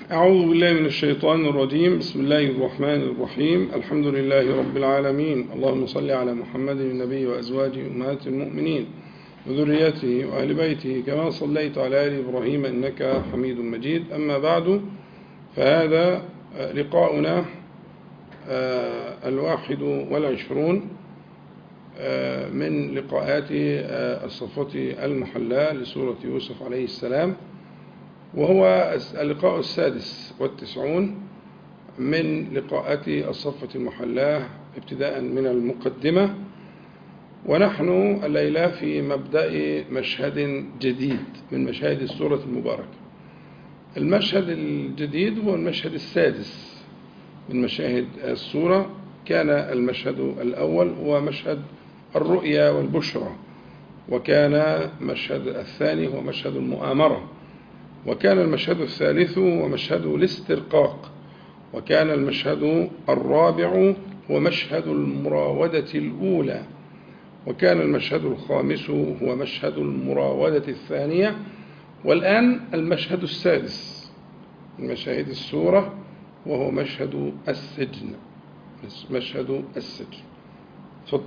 أعوذ بالله من الشيطان الرجيم بسم الله الرحمن الرحيم الحمد لله رب العالمين اللهم صل على محمد النبي وأزواجه أمهات المؤمنين وذريته وأهل بيته كما صليت على آل إبراهيم إنك حميد مجيد أما بعد فهذا لقاؤنا الواحد والعشرون من لقاءات الصفة المحلاة لسورة يوسف عليه السلام وهو اللقاء السادس والتسعون من لقاءات الصفة المحلاة ابتداء من المقدمة ونحن الليلة في مبدأ مشهد جديد من مشاهد السورة المباركة المشهد الجديد هو المشهد السادس من مشاهد السورة كان المشهد الأول هو مشهد الرؤيا والبشرى وكان مشهد الثاني هو مشهد المؤامرة وكان المشهد الثالث هو مشهد الاسترقاق وكان المشهد الرابع هو مشهد المراودة الأولى وكان المشهد الخامس هو مشهد المراودة الثانية والآن المشهد السادس من مشاهد السورة وهو مشهد السجن مشهد السجن تفضل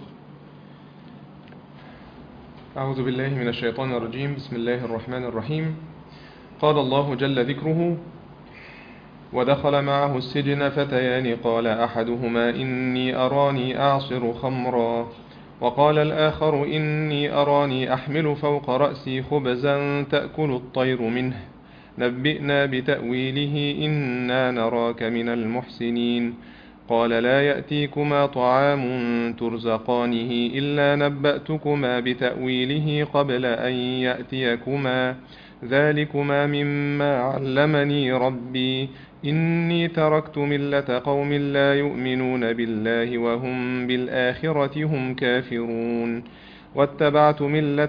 أعوذ بالله من الشيطان الرجيم بسم الله الرحمن الرحيم قال الله جل ذكره ودخل معه السجن فتيان قال أحدهما إني أراني أعصر خمرا وقال الآخر إني أراني أحمل فوق رأسي خبزا تأكل الطير منه نبئنا بتأويله إنا نراك من المحسنين قال لا يأتيكما طعام ترزقانه إلا نبأتكما بتأويله قبل أن يأتيكما ذلكما مما علمني ربي إني تركت ملة قوم لا يؤمنون بالله وهم بالآخرة هم كافرون واتبعت ملة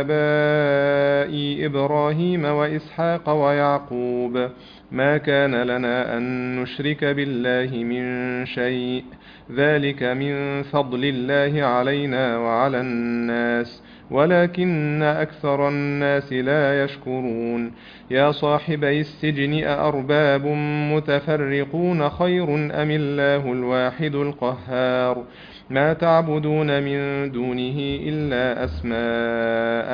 آبائي إبراهيم وإسحاق ويعقوب ما كان لنا أن نشرك بالله من شيء ذلك من فضل الله علينا وعلى الناس ولكن أكثر الناس لا يشكرون يا صاحبي السجن أأرباب متفرقون خير أم الله الواحد القهار ما تعبدون من دونه إلا أسماء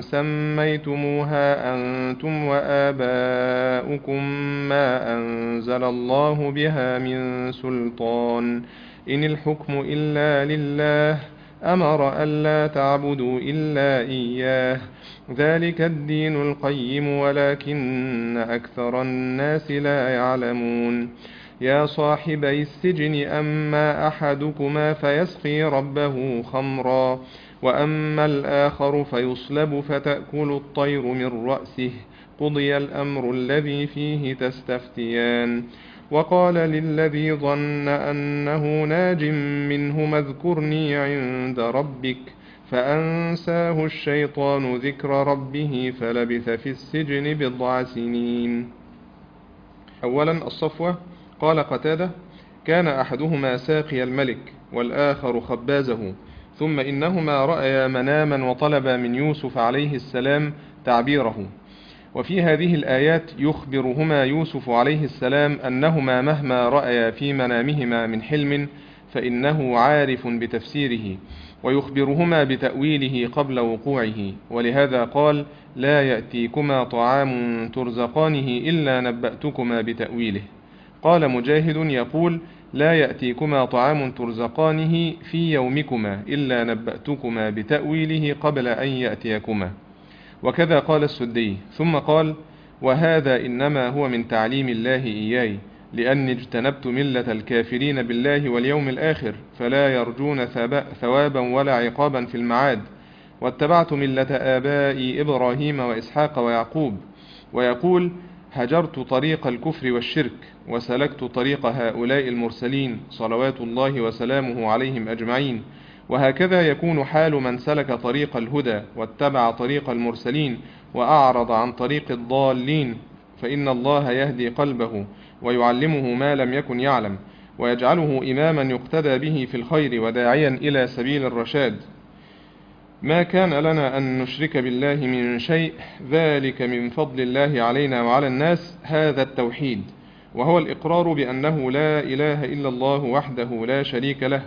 سميتموها أنتم وآباؤكم ما أنزل الله بها من سلطان إن الحكم إلا لله أمر ألا تعبدوا إلا إياه ذلك الدين القيم ولكن أكثر الناس لا يعلمون يا صاحبي السجن أما أحدكما فيسقي ربه خمرا وأما الآخر فيصلب فتأكل الطير من رأسه قضي الأمر الذي فيه تستفتيان وقال للذي ظن أنه ناج منه اذكرني عند ربك فأنساه الشيطان ذكر ربه فلبث في السجن بضع سنين أولا الصفوة قال قتادة كان أحدهما ساقي الملك والآخر خبازه ثم إنهما رأيا مناما وطلبا من يوسف عليه السلام تعبيره وفي هذه الآيات يخبرهما يوسف عليه السلام أنهما مهما رأيا في منامهما من حلم فإنه عارف بتفسيره ويخبرهما بتأويله قبل وقوعه ولهذا قال لا يأتيكما طعام ترزقانه إلا نبأتكما بتأويله قال مجاهد يقول لا يأتيكما طعام ترزقانه في يومكما إلا نبأتكما بتأويله قبل أن يأتيكما وكذا قال السدي ثم قال وهذا إنما هو من تعليم الله إياي لأني اجتنبت ملة الكافرين بالله واليوم الآخر فلا يرجون ثوابا ولا عقابا في المعاد واتبعت ملة آبائي إبراهيم وإسحاق ويعقوب ويقول هجرت طريق الكفر والشرك وسلكت طريق هؤلاء المرسلين صلوات الله وسلامه عليهم أجمعين وهكذا يكون حال من سلك طريق الهدى واتبع طريق المرسلين وأعرض عن طريق الضالين فإن الله يهدي قلبه ويعلمه ما لم يكن يعلم ويجعله إماما يقتدى به في الخير وداعيا إلى سبيل الرشاد ما كان لنا أن نشرك بالله من شيء ذلك من فضل الله علينا وعلى الناس هذا التوحيد وهو الإقرار بأنه لا إله إلا الله وحده لا شريك له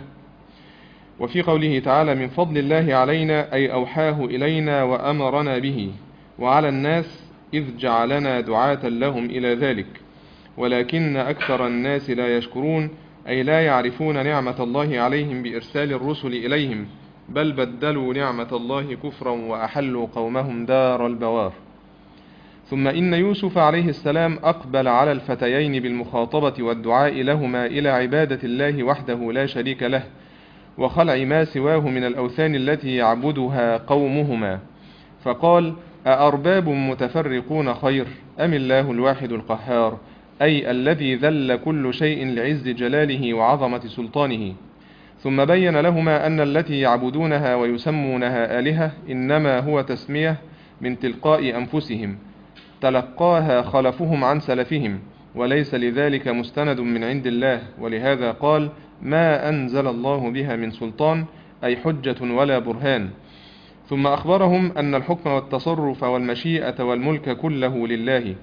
وفي قوله تعالى من فضل الله علينا أي أوحاه إلينا وأمرنا به وعلى الناس إذ جعلنا دعاة لهم إلى ذلك ولكن أكثر الناس لا يشكرون أي لا يعرفون نعمة الله عليهم بإرسال الرسل إليهم بل بدلوا نعمة الله كفرا وأحلوا قومهم دار البوار ثم إن يوسف عليه السلام أقبل على الفتيين بالمخاطبة والدعاء لهما إلى عبادة الله وحده لا شريك له وخلع ما سواه من الأوثان التي يعبدها قومهما فقال أأرباب متفرقون خير أم الله الواحد القهار أي الذي ذل كل شيء لعز جلاله وعظمة سلطانه ثم بين لهما أن التي يعبدونها ويسمونها آلهة إنما هو تسمية من تلقاء أنفسهم تلقاها خلفهم عن سلفهم وليس لذلك مستند من عند الله ولهذا قال ما أنزل الله بها من سلطان أي حجة ولا برهان ثم أخبرهم أن الحكم والتصرف والمشيئة والملك كله لله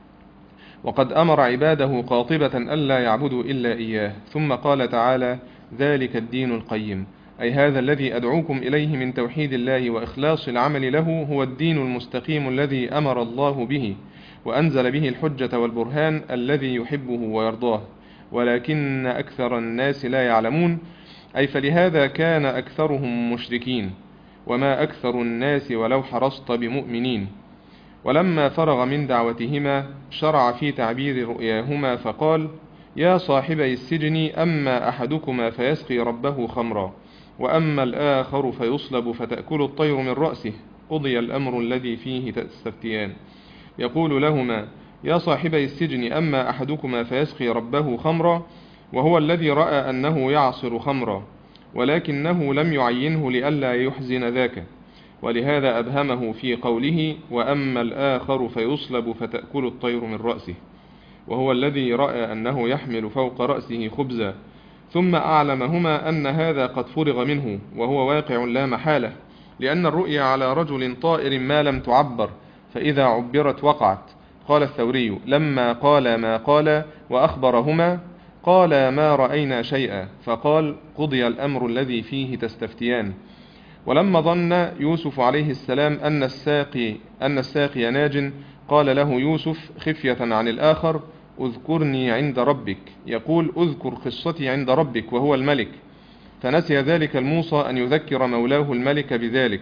وقد أمر عباده قاطبة ألا يعبدوا إلا إياه ثم قال تعالى ذلك الدين القيم أي هذا الذي أدعوكم إليه من توحيد الله وإخلاص العمل له هو الدين المستقيم الذي أمر الله به وأنزل به الحجة والبرهان الذي يحبه ويرضاه ولكن أكثر الناس لا يعلمون أي فلهذا كان أكثرهم مشركين وما أكثر الناس ولو حرصت بمؤمنين ولما فرغ من دعوتهما شرع في تعبير رؤياهما فقال يا صاحبي السجن أما أحدكما فيسقي ربه خمرا وأما الآخر فيصلب فتأكل الطير من رأسه قضي الأمر الذي فيه تستفتيان يقول لهما يا صاحبي السجن أما أحدكما فيسقي ربه خمرا وهو الذي رأى أنه يعصر خمرا ولكنه لم يعينه لئلا يحزن ذاك ولهذا أبهمه في قوله وأما الآخر فيصلب فتأكل الطير من رأسه وهو الذي رأى أنه يحمل فوق رأسه خبزا ثم أعلمهما أن هذا قد فرغ منه وهو واقع لا محالة لأن الرؤيا على رجل طائر ما لم تعبر فإذا عبرت وقعت قال الثوري لما قال ما قال وأخبرهما قال ما رأينا شيئا فقال قضي الأمر الذي فيه تستفتيان ولما ظن يوسف عليه السلام أن الساقي, أن الساقي ناج قال له يوسف خفية عن الآخر اذكرني عند ربك يقول اذكر قصتي عند ربك وهو الملك فنسي ذلك الموصى أن يذكر مولاه الملك بذلك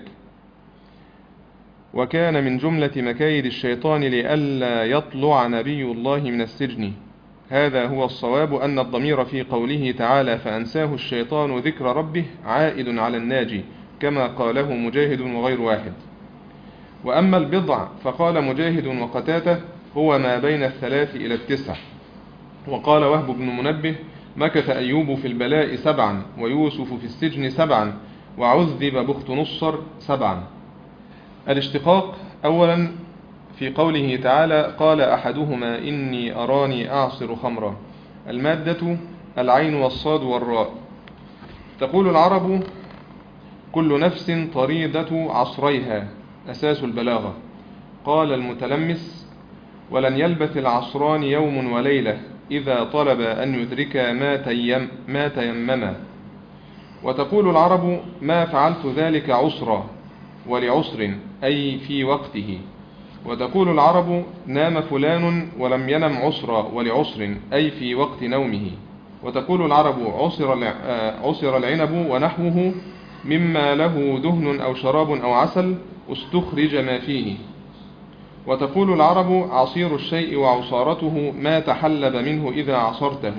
وكان من جملة مكايد الشيطان لئلا يطلع نبي الله من السجن هذا هو الصواب أن الضمير في قوله تعالى فأنساه الشيطان ذكر ربه عائد على الناجي كما قاله مجاهد وغير واحد وأما البضع فقال مجاهد وقتاته هو ما بين الثلاث إلى التسع وقال وهب بن منبه مكث أيوب في البلاء سبعا ويوسف في السجن سبعا وعذب بخت نصر سبعا الاشتقاق أولا في قوله تعالى قال أحدهما إني أراني أعصر خمرا المادة العين والصاد والراء تقول العرب كل نفس طريدة عصريها أساس البلاغة قال المتلمس ولن يلبث العصران يوم وليلة إذا طلب أن يدرك ما, تيم ما تيمما وتقول العرب ما فعلت ذلك عسرا ولعسر أي في وقته وتقول العرب نام فلان ولم ينم عسرا ولعسر أي في وقت نومه وتقول العرب عسر, عسر العنب ونحوه مما له دهن أو شراب أو عسل استخرج ما فيه وتقول العرب عصير الشيء وعصارته ما تحلب منه إذا عصرته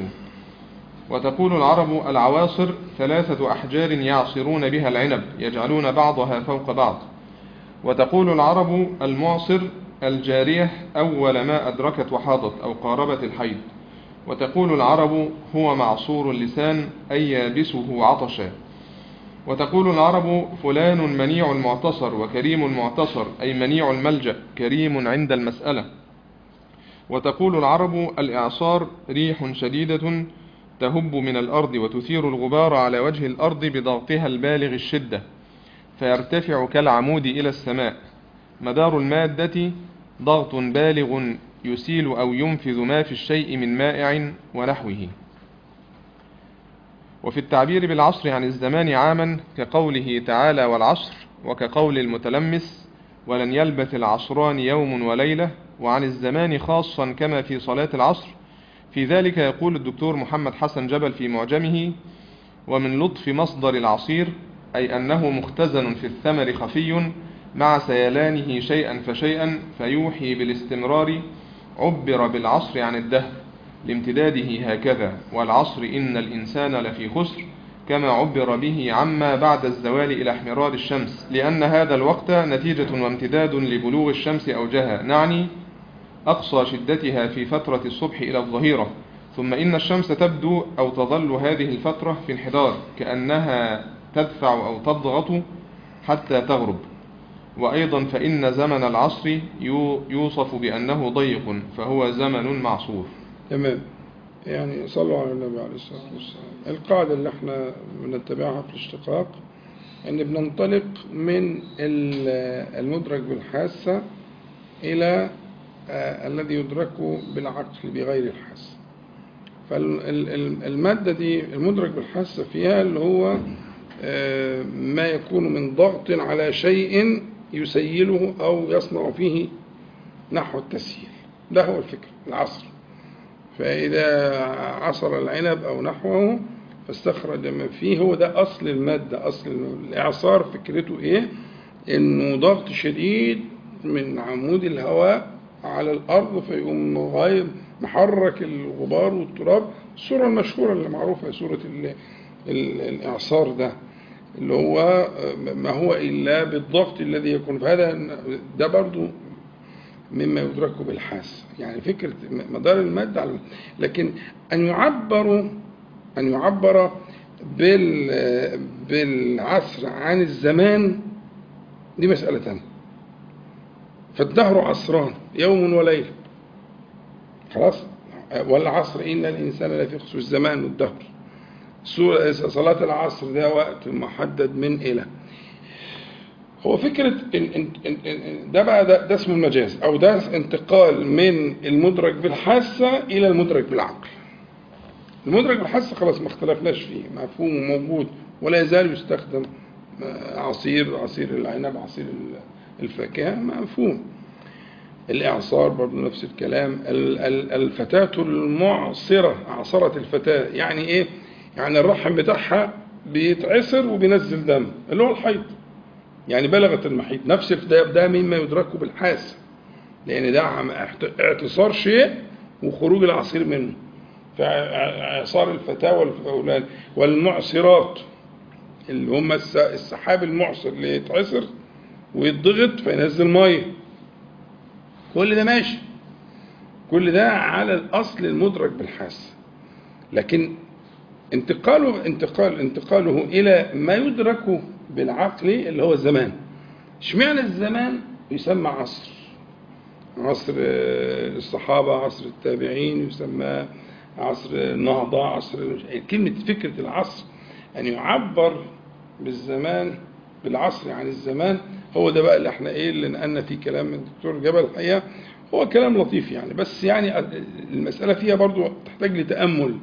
وتقول العرب العواصر ثلاثة أحجار يعصرون بها العنب يجعلون بعضها فوق بعض وتقول العرب المعصر الجارية أول ما أدركت وحاضت أو قاربت الحيض وتقول العرب هو معصور اللسان أي يابسه عطشا وتقول العرب فلان منيع المعتصر وكريم المعتصر أي منيع الملجأ كريم عند المسألة وتقول العرب الإعصار ريح شديدة تهب من الأرض وتثير الغبار على وجه الأرض بضغطها البالغ الشدة فيرتفع كالعمود إلى السماء مدار المادة ضغط بالغ يسيل أو ينفذ ما في الشيء من مائع ونحوه وفي التعبير بالعصر عن الزمان عاما كقوله تعالى والعصر وكقول المتلمس ولن يلبث العصران يوم وليلة وعن الزمان خاصا كما في صلاة العصر في ذلك يقول الدكتور محمد حسن جبل في معجمه ومن لطف مصدر العصير أي أنه مختزن في الثمر خفي مع سيلانه شيئا فشيئا فيوحي بالاستمرار عبر بالعصر عن الدهر لامتداده هكذا والعصر إن الإنسان لفي خسر كما عبر به عما بعد الزوال إلى احمرار الشمس لأن هذا الوقت نتيجة وامتداد لبلوغ الشمس أوجها نعني أقصى شدتها في فترة الصبح إلى الظهيرة ثم إن الشمس تبدو أو تظل هذه الفترة في انحدار كأنها تدفع أو تضغط حتى تغرب وأيضا فإن زمن العصر يوصف بأنه ضيق فهو زمن معصور تمام يعني صلوا على النبي عليه الصلاة والسلام القاعدة اللي احنا بنتبعها في الاشتقاق ان بننطلق من المدرك بالحاسة إلى آه الذي يدرك بالعقل بغير الحاسة فالمادة دي المدرك بالحاسة فيها اللي هو آه ما يكون من ضغط على شيء يسيله أو يصنع فيه نحو التسييل ده هو الفكر العصر فإذا عصر العنب أو نحوه فاستخرج ما فيه هو ده أصل المادة أصل الإعصار فكرته إيه إنه ضغط شديد من عمود الهواء على الأرض فيقوم غايب محرك الغبار والتراب الصورة المشهورة اللي معروفة صورة الإعصار ده اللي هو ما هو إلا بالضغط الذي يكون فهذا ده برضو مما يدرك بالحاس يعني فكرة مدار المادة على لكن أن يعبر أن يعبر بال بالعصر عن الزمان دي مسألة ثانية فالدهر عصران يوم وليلة خلاص والعصر إن الإنسان لفي خسر الزمان والدهر صلاة العصر ده وقت محدد من إلى هو فكرة إن إن إن ده بقى ده, ده اسمه المجاز أو ده انتقال من المدرك بالحاسة إلى المدرك بالعقل المدرك بالحاسة خلاص ما اختلفناش فيه مفهوم وموجود ولا يزال يستخدم عصير عصير العنب عصير الفاكهة مفهوم الإعصار برضه نفس الكلام الفتاة المعصرة عصرت الفتاة يعني إيه؟ يعني الرحم بتاعها بيتعصر وبينزل دم اللي هو الحيض يعني بلغت المحيط نفس ده ده مما يدرك بالحاسة لأن ده اعتصار شيء وخروج العصير منه فإعصار الفتاة والأولاد والمعصرات اللي هم السحاب المعصر اللي يتعصر ويتضغط فينزل ميه كل ده ماشي كل ده على الأصل المدرك بالحاسة لكن انتقاله انتقال انتقاله إلى ما يدرك بالعقل اللي هو الزمان اشمعنى الزمان يسمى عصر عصر الصحابة عصر التابعين يسمى عصر النهضة عصر كلمة فكرة العصر أن يعبر بالزمان بالعصر عن الزمان هو ده بقى اللي احنا ايه اللي نقلنا فيه كلام من الدكتور جبل الحقيقة هو كلام لطيف يعني بس يعني المسألة فيها برضو تحتاج لتأمل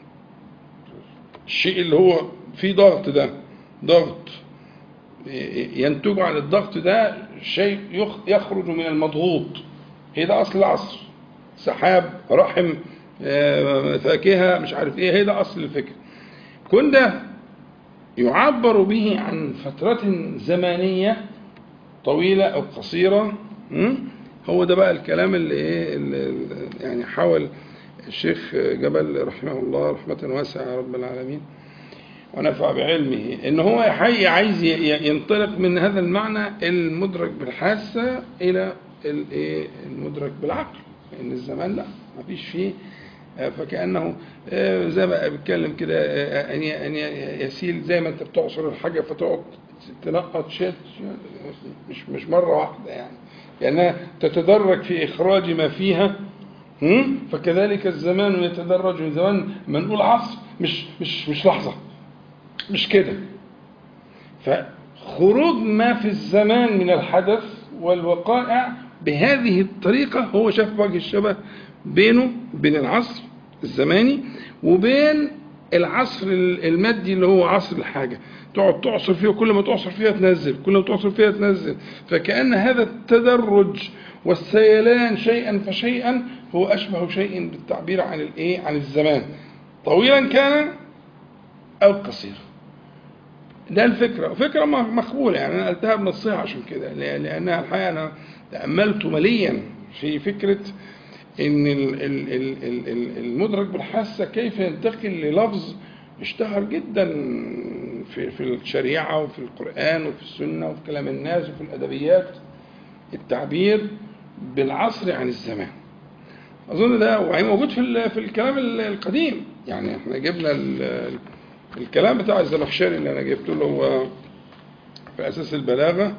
الشيء اللي هو فيه ضغط ده ضغط ينتج عن الضغط ده شيء يخرج من المضغوط هي ده أصل العصر سحاب رحم فاكهة مش عارف ايه هي ده أصل الفكر كل ده يعبر به عن فترة زمانية طويلة أو قصيرة هو ده بقى الكلام اللي ايه اللي يعني حاول الشيخ جبل رحمه الله رحمة واسعة يا رب العالمين ونفع بعلمه ان هو حي عايز ينطلق من هذا المعنى المدرك بالحاسة الى المدرك بالعقل لان الزمان لا ما فيش فيه فكأنه زي ما بيتكلم كده أن يسيل زي ما أنت بتعصر الحاجة فتقعد تنقط شيء مش مش مرة واحدة يعني لأنها تتدرج في إخراج ما فيها فكذلك الزمان يتدرج من زمان ما نقول عصر مش مش مش لحظة مش كده فخروج ما في الزمان من الحدث والوقائع بهذه الطريقة هو شاف وجه الشبه بينه بين العصر الزماني وبين العصر المادي اللي هو عصر الحاجة تقعد تعصر فيها كل ما تعصر فيها تنزل كل ما تعصر فيها تنزل فكأن هذا التدرج والسيلان شيئا فشيئا هو أشبه شيء بالتعبير عن الإيه عن الزمان طويلا كان أو قصيرا ده الفكرة فكرة مقبولة يعني أنا قلتها بنصيحة عشان كده لأنها الحقيقة أنا تأملت مليا في فكرة إن المدرك بالحاسة كيف ينتقل للفظ اشتهر جدا في في الشريعة وفي القرآن وفي السنة وفي كلام الناس وفي الأدبيات التعبير بالعصر عن الزمان أظن ده وهي موجود في في الكلام القديم يعني احنا جبنا الكلام بتاع الزمخشري اللي أنا جبته له هو في أساس البلاغة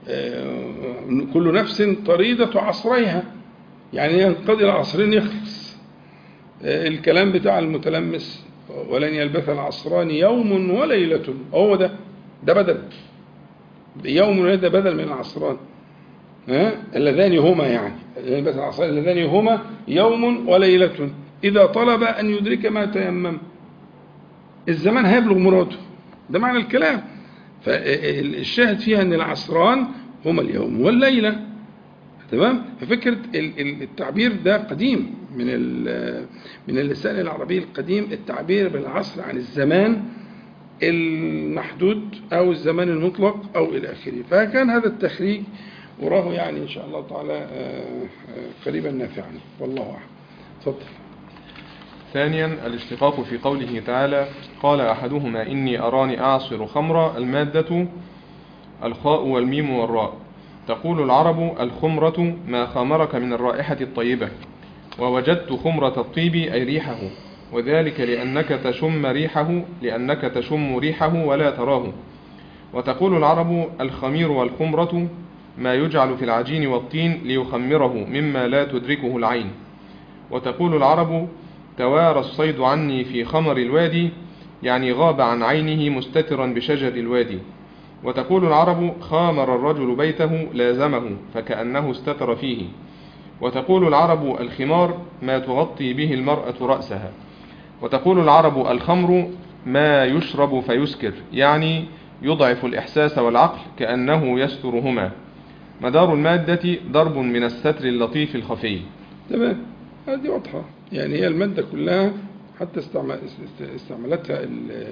كل نفس طريدة عصريها يعني ينقضي العصرين يخلص الكلام بتاع المتلمس ولن يلبث العصران يوم وليلة هو ده ده بدل يوم وليلة ده بدل من العصران ها اللذان هما يعني يلبث العصران اللذان هما يوم وليلة إذا طلب أن يدرك ما تيمم الزمان هيبلغ مراده ده معنى الكلام فالشاهد فيها أن العصران هما اليوم والليلة تمام ففكرة التعبير ده قديم من من اللسان العربي القديم التعبير بالعصر عن الزمان المحدود أو الزمان المطلق أو إلى آخره فكان هذا التخريج وراه يعني إن شاء الله تعالى قريبا نافعا والله أعلم تفضل ثانيا الاشتقاق في قوله تعالى قال أحدهما إني أراني أعصر خمرا المادة الخاء والميم والراء تقول العرب الخمرة ما خمرك من الرائحة الطيبة ووجدت خمرة الطيب أي ريحه وذلك لأنك تشم ريحه لأنك تشم ريحه ولا تراه وتقول العرب الخمير والخمرة ما يجعل في العجين والطين ليخمره مما لا تدركه العين وتقول العرب توارى الصيد عني في خمر الوادي يعني غاب عن عينه مستترا بشجر الوادي وتقول العرب خامر الرجل بيته لازمه فكأنه استتر فيه وتقول العرب الخمار ما تغطي به المرأة رأسها وتقول العرب الخمر ما يشرب فيسكر يعني يضعف الإحساس والعقل كأنه يسترهما مدار المادة ضرب من الستر اللطيف الخفي تمام هذه واضحة يعني هي المادة كلها حتى استعملتها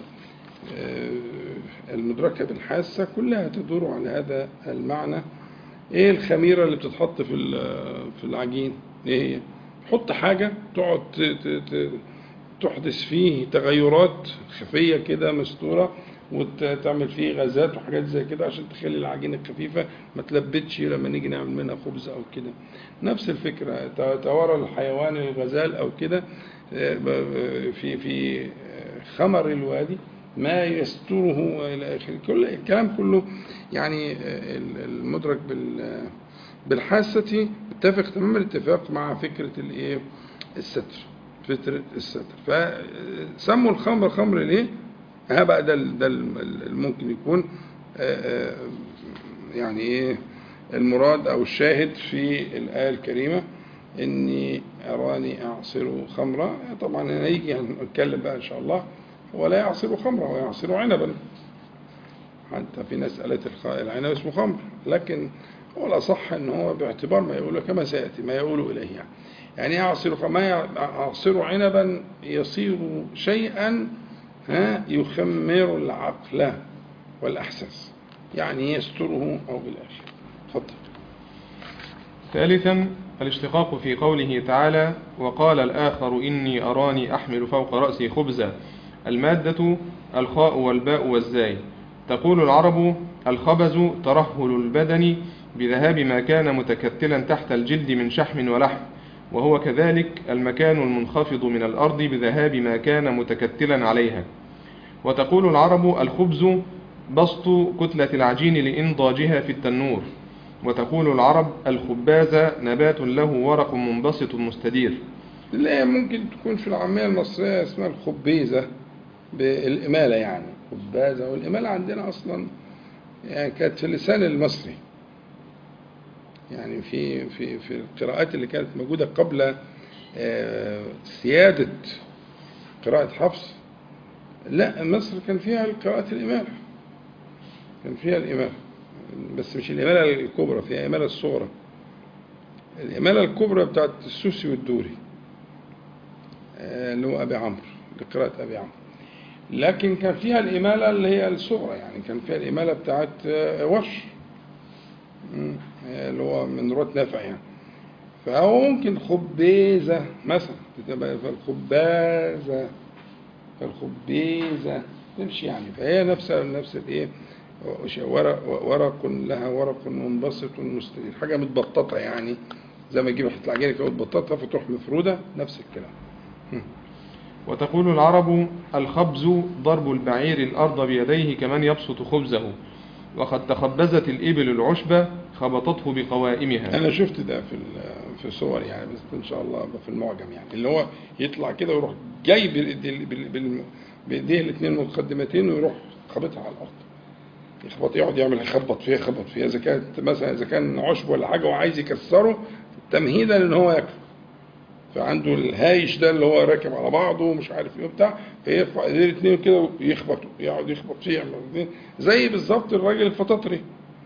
المدركة بالحاسة كلها تدور على هذا المعنى ايه الخميرة اللي بتتحط في في العجين ايه هي حط حاجة تقعد تحدث فيه تغيرات خفية كده مستورة وتعمل فيه غازات وحاجات زي كده عشان تخلي العجينة خفيفة ما تلبتش لما نيجي نعمل منها خبز أو كده نفس الفكرة توارى الحيوان الغزال أو كده في في خمر الوادي ما يستره إلى آخره كل الكلام كله يعني المدرك بالحاسة اتفق تمام الاتفاق مع فكرة الايه الستر فكرة الستر فسموا الخمر خمر ليه ها بقى ده ده ممكن يكون يعني ايه المراد او الشاهد في الآية الكريمة اني اراني اعصر خمرا طبعا هنيجي هنتكلم بقى ان شاء الله هو لا يعصر خمرا هو يعصر عنبا حتى في ناس قالت العنب اسمه خمر لكن هو الأصح ان هو باعتبار ما يقوله كما سيأتي ما يقول إليه يعني يعني يعصر ما يعصر عنبا يصير شيئا ها يخمر العقل والأحساس يعني يستره أو بالآخر تفضل ثالثا الاشتقاق في قوله تعالى وقال الآخر إني أراني أحمل فوق رأسي خبزا المادة الخاء والباء والزاي تقول العرب الخبز ترهل البدن بذهاب ما كان متكتلا تحت الجلد من شحم ولحم وهو كذلك المكان المنخفض من الأرض بذهاب ما كان متكتلا عليها وتقول العرب الخبز بسط كتلة العجين لإنضاجها في التنور وتقول العرب الخباز نبات له ورق منبسط مستدير لا ممكن تكون في العامية المصرية اسمها الخبيزة بالإمالة يعني خبازة والإمالة عندنا أصلا يعني كانت في اللسان المصري يعني في في في القراءات اللي كانت موجودة قبل آه، سيادة قراءة حفص لا مصر كان فيها قراءة الإمالة كان فيها الإمالة بس مش الإمالة الكبرى فيها الإمالة الصغرى الإمالة الكبرى بتاعت السوسي والدوري آه، اللي هو أبي عمرو لقراءة أبي عمرو لكن كان فيها الإمالة اللي هي الصغرى يعني كان فيها الإمالة بتاعت آه، ورش مم، آه، اللي هو من رواة نافع يعني فهو ممكن خبيزة مثلا تبقى فالخبازة فالخبيزة تمشي يعني فهي نفس نفس الايه ورق ورق لها ورق منبسط مستدير حاجة متبططة يعني زي ما تجيب حتة العجينة كده متبططة فتروح مفرودة نفس الكلام مم. وتقول العرب الخبز ضرب البعير الأرض بيديه كمن يبسط خبزه وقد تخبزت الإبل العشبة خبطته بقوائمها انا شفت ده في ال- في صور يعني بس ان شاء الله في المعجم يعني اللي هو يطلع كده ويروح جاي بال- بال- بال- بايديه الاثنين مقدمتين ويروح خابطها على الارض يخبط يقعد يعمل يخبط فيها يخبط فيها اذا كانت مثلا اذا كان عشب ولا حاجه وعايز يكسره تمهيدا ان هو ياكله فعنده الهايش ده اللي هو راكب على بعضه ومش عارف ايه وبتاع فيرفع ايديه الاثنين كده ويخبط يقعد يخبط فيه يعمل الاثنين زي بالظبط الراجل الفطاطري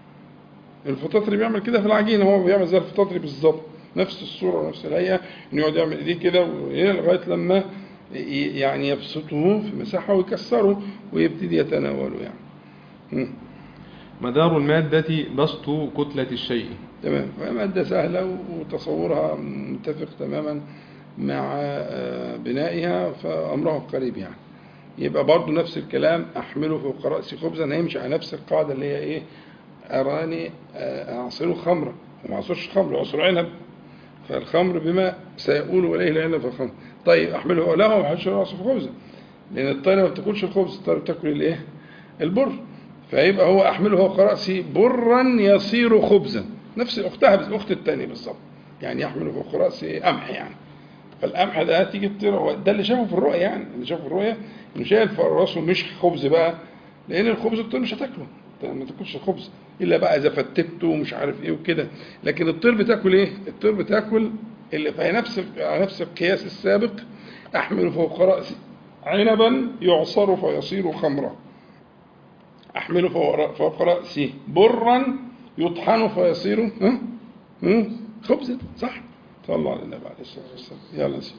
الفطاطري بيعمل كده في العجينه هو بيعمل زي الفطاطري بالظبط نفس الصوره ونفس الهيئه انه يقعد يعمل ايديه كده وإيه لغايه لما ي- يعني يبسطه في مساحه ويكسره ويبتدي يتناوله يعني مم. مدار المادة بسط كتلة الشيء تمام مادة سهلة وتصورها متفق تماما مع آه، بنائها فأمرها قريب يعني يبقى برضو نفس الكلام أحمله فوق رأسي خبزا هيمشي على نفس القاعدة اللي هي إيه أراني آه، أعصره خمرا وما أعصرش خمر أعصر عنب فالخمر بما سيقول وليه العنب فالخمر طيب أحمله له وحش رأسه في خبزا لأن الطير ما بتاكلش الخبز الطير بتاكل الإيه البر فيبقى هو أحمله فوق رأسي برا يصير خبزا نفس أختها بس أخت التاني بالظبط يعني يحمل فوق رأسي قمح يعني فالقمح ده تيجي تطير هو ده اللي شافه في الرؤيا يعني اللي شافه في الرؤيا انه شايل في راسه مش خبز بقى لان الخبز الطير مش هتاكله انت ما تاكلش الخبز الا بقى اذا فتته ومش عارف ايه وكده لكن الطير بتاكل ايه الطير بتاكل اللي في نفس على نفس القياس السابق احمل فوق راسي عنبا يعصر فيصير خمرا احمله فوق فوق راسي برا يطحن فيصير ها؟ ها؟ خبزا صح صلى الله على النبي عليه الصلاه والسلام يلا يا سيدي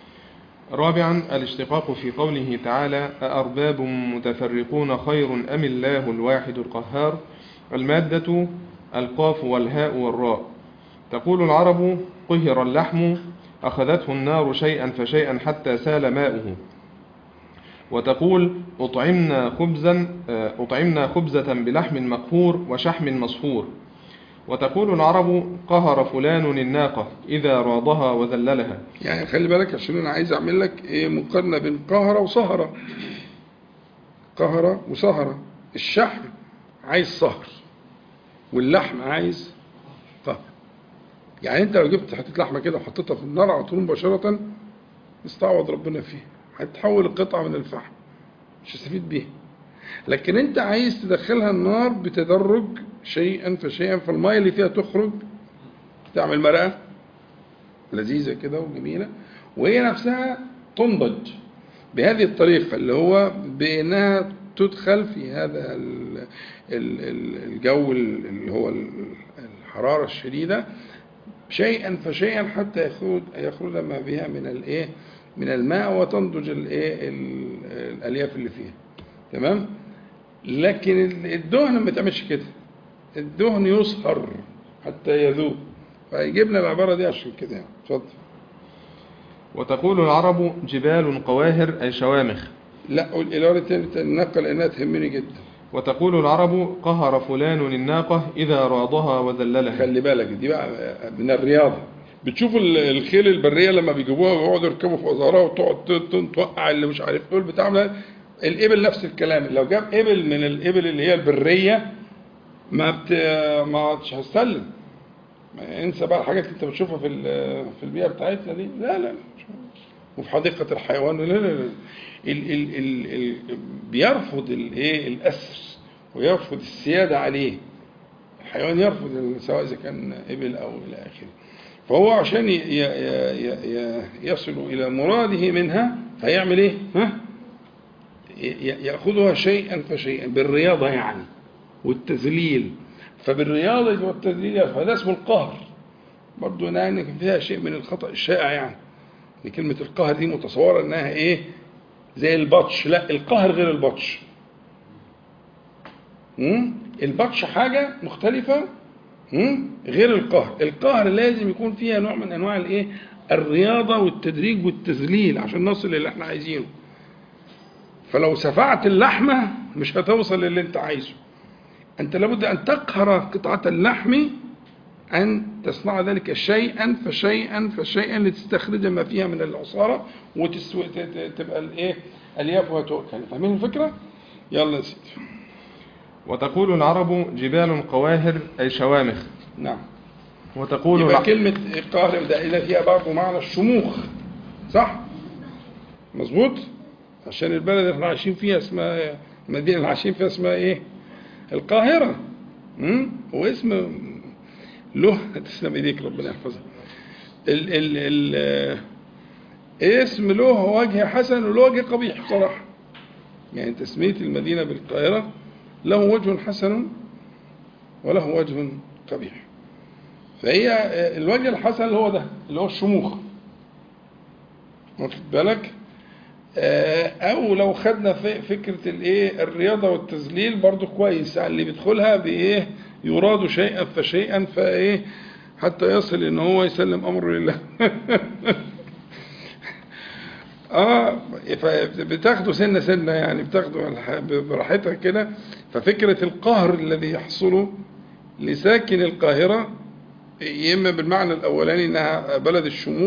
رابعا الاشتقاق في قوله تعالى أأرباب متفرقون خير أم الله الواحد القهار المادة القاف والهاء والراء تقول العرب قهر اللحم أخذته النار شيئا فشيئا حتى سال ماؤه وتقول أطعمنا خبزا أطعمنا خبزة بلحم مقهور وشحم مصفور وتقول العرب قهر فلان الناقة إذا راضها وذللها يعني خلي بالك عشان انا عايز اعمل لك ايه مقارنه بين قهره وسهره قهره وسهره الشحم عايز سهر واللحم عايز قهر يعني انت لو جبت حته لحمه كده وحطيتها في النار على طول مباشره استعوض ربنا فيها هتحول القطعه من الفحم مش هتستفيد بيها لكن انت عايز تدخلها النار بتدرج شيئا فشيئا فالميه اللي فيها تخرج تعمل مرقه لذيذة كده وجميلة وهي نفسها تنضج بهذه الطريقة اللي هو بأنها تدخل في هذا ال- ال- ال- الجو اللي هو ال- الحرارة الشديدة شيئا فشيئا حتى يخرج يخرج ما بها من الايه من الماء وتنضج الايه ال- الالياف اللي فيها تمام لكن الدهن ما تعملش كده الدهن يصهر حتى يذوب فيجيبنا العبارة دي عشان كده يعني اتفضل وتقول العرب جبال قواهر أي شوامخ لا قول الإدارة تاني النقل لأنها تهمني جدا وتقول العرب قهر فلان الناقة إذا راضها وذللها خلي بالك دي بقى من الرياضة بتشوف ال- الخيل البرية لما بيجيبوها ويقعدوا يركبوا في أزهارها وتقعد ت- ت- توقع اللي مش عارف ايه بتاع ده. الإبل نفس الكلام لو جاب إبل من الإبل اللي هي البرية ما بت... ما مش هتسلم ما انسى بقى الحاجات اللي انت بتشوفها في ال- في البيئة بتاعتنا دي لا لا مش- وفي حديقة الحيوان لا لا لا ال ال ال ال بيرفض الايه الأسر ويرفض السيادة عليه الحيوان يرفض سواء إذا كان إبل أو إلى آخره فهو عشان ي- ي- ي- ي- يصل إلى مراده منها فيعمل إيه؟ ها؟ ي- يأخذها شيئا فشيئا بالرياضة يعني والتذليل فبالرياضة والتذليل فهذا اسمه القهر برضه أنا يعني فيها شيء من الخطأ الشائع يعني إن كلمة القهر دي متصورة إنها إيه زي البطش لا القهر غير البطش مم؟ البطش حاجة مختلفة مم؟ غير القهر القهر لازم يكون فيها نوع من أنواع الإيه الرياضة والتدريج والتذليل عشان نصل للي احنا عايزينه فلو سفعت اللحمة مش هتوصل للي انت عايزه انت لابد ان تقهر قطعة اللحم ان تصنع ذلك شيئا فشيئا فشيئا لتستخرج ما فيها من العصارة وتبقى الايه الياف وتؤكل فاهمين الفكرة؟ يلا يا سيدي وتقول العرب جبال قواهر أي شوامخ نعم وتقول يبقى الع- كلمة قهر ده فيها برضه معنى الشموخ صح؟ مظبوط؟ عشان البلد اللي احنا عايشين فيها اسمها المدينة اللي عايشين فيها اسمها ايه؟ القاهرة امم واسم له تسلم ايديك ربنا يحفظها ال ال ال اسم له وجه حسن وله وجه قبيح بصراحة يعني تسمية المدينة بالقاهرة له وجه حسن وله وجه قبيح فهي الوجه الحسن اللي هو ده اللي هو الشموخ واخد بالك آه، او لو خدنا في فكره الايه الرياضه والتذليل برضو كويس يعني اللي بيدخلها بايه يراد شيئا فشيئا فايه حتى يصل ان هو يسلم امره لله اه فبتاخده سنه سنه يعني بتاخده الح- براحتها كده ففكره القهر الذي يحصل لساكن القاهره يا اما بالمعنى الاولاني انها بلد الشموخ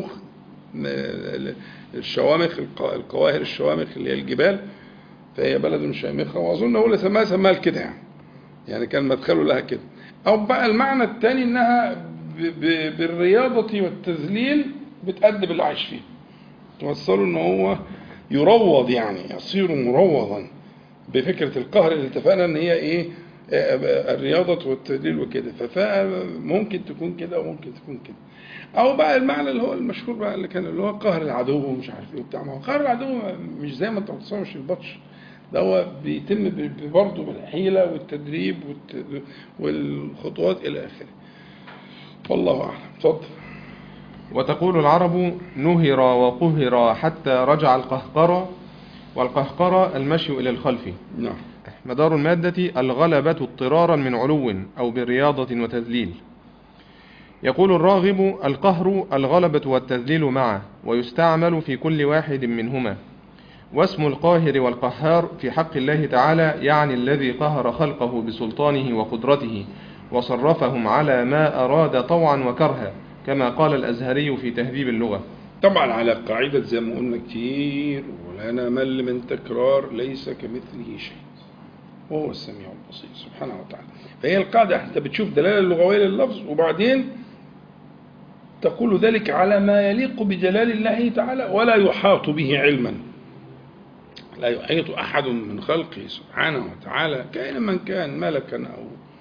الشوامخ الق- القواهر الشوامخ اللي هي الجبال فهي بلد شامخه واظن هو اللي سماها سماها كده يعني يعني كان مدخله لها كده او بقى المعنى الثاني انها ب- ب- بالرياضه والتذليل بتأدب اللي عايش فيه توصله ان هو يروض يعني يصير مروضا بفكره القهر اللي اتفقنا ان هي ايه آه، الرياضة والتدليل وكده فممكن تكون كده وممكن تكون كده أو بقى المعنى اللي هو المشهور بقى اللي كان اللي هو قهر العدو ومش عارف إيه وبتاع ما هو قهر العدو مش زي ما أنت بتصور مش البطش ده هو بيتم ب- برضه بالحيلة والتدريب والت- والخطوات إلى آخره والله أعلم اتفضل وتقول العرب نهر وقهر حتى رجع القهقرة والقهقرة المشي إلى الخلف نعم مدار المادة الغلبة اضطرارا من علو أو برياضة وتذليل يقول الراغب القهر الغلبة والتذليل معا ويستعمل في كل واحد منهما واسم القاهر والقهار في حق الله تعالى يعني الذي قهر خلقه بسلطانه وقدرته وصرفهم على ما أراد طوعا وكرها كما قال الأزهري في تهذيب اللغة طبعا على قاعدة زي ما قلنا كتير ولا نمل من تكرار ليس كمثله شيء وهو السميع البصير سبحانه وتعالى فهي القاعدة انت بتشوف دلالة اللغوية لللفظ وبعدين تقول ذلك على ما يليق بجلال الله تعالى ولا يحاط به علما لا يحيط أحد من خلقه سبحانه وتعالى كائنا من كان ملكا أو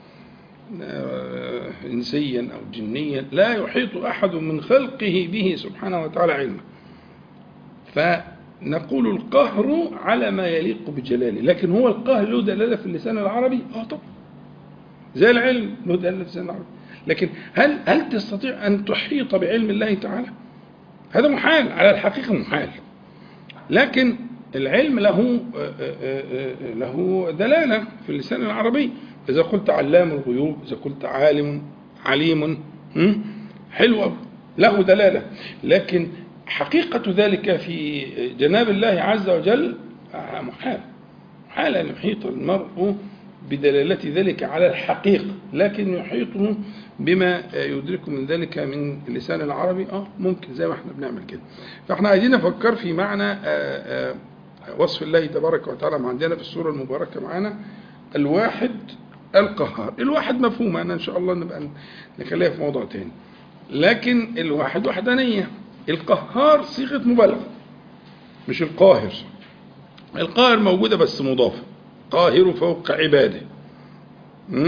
آه، إنسيا أو جنيا لا يحيط أحد من خلقه به سبحانه وتعالى علما فنقول القهر على ما يليق بجلاله لكن هو القهر له دلالة في اللسان العربي اه طبعا زي العلم له دلالة في اللسان العربي لكن هل هل تستطيع أن تحيط بعلم الله تعالى هذا محال على الحقيقة محال لكن العلم له له دلالة في اللسان العربي إذا قلت علام الغيوب إذا قلت عالم عليم هم؟ حلو له دلالة لكن حقيقة ذلك في جناب الله عز وجل محال محال أن يحيط المرء بدلالة ذلك على الحقيقة لكن يحيطه بما يدرك من ذلك من اللسان العربي اه ممكن زي ما احنا بنعمل كده فاحنا عايزين نفكر في معنى آه، آه، وصف الله تبارك وتعالى ما عندنا في السورة المباركة معانا الواحد القهار الواحد مفهوم أنا إن شاء الله نبقى نخليها في موضوع تاني لكن الواحد وحدانية القهار صيغة مبالغة مش القاهر القاهر موجودة بس مضافة قاهر فوق عباده مم؟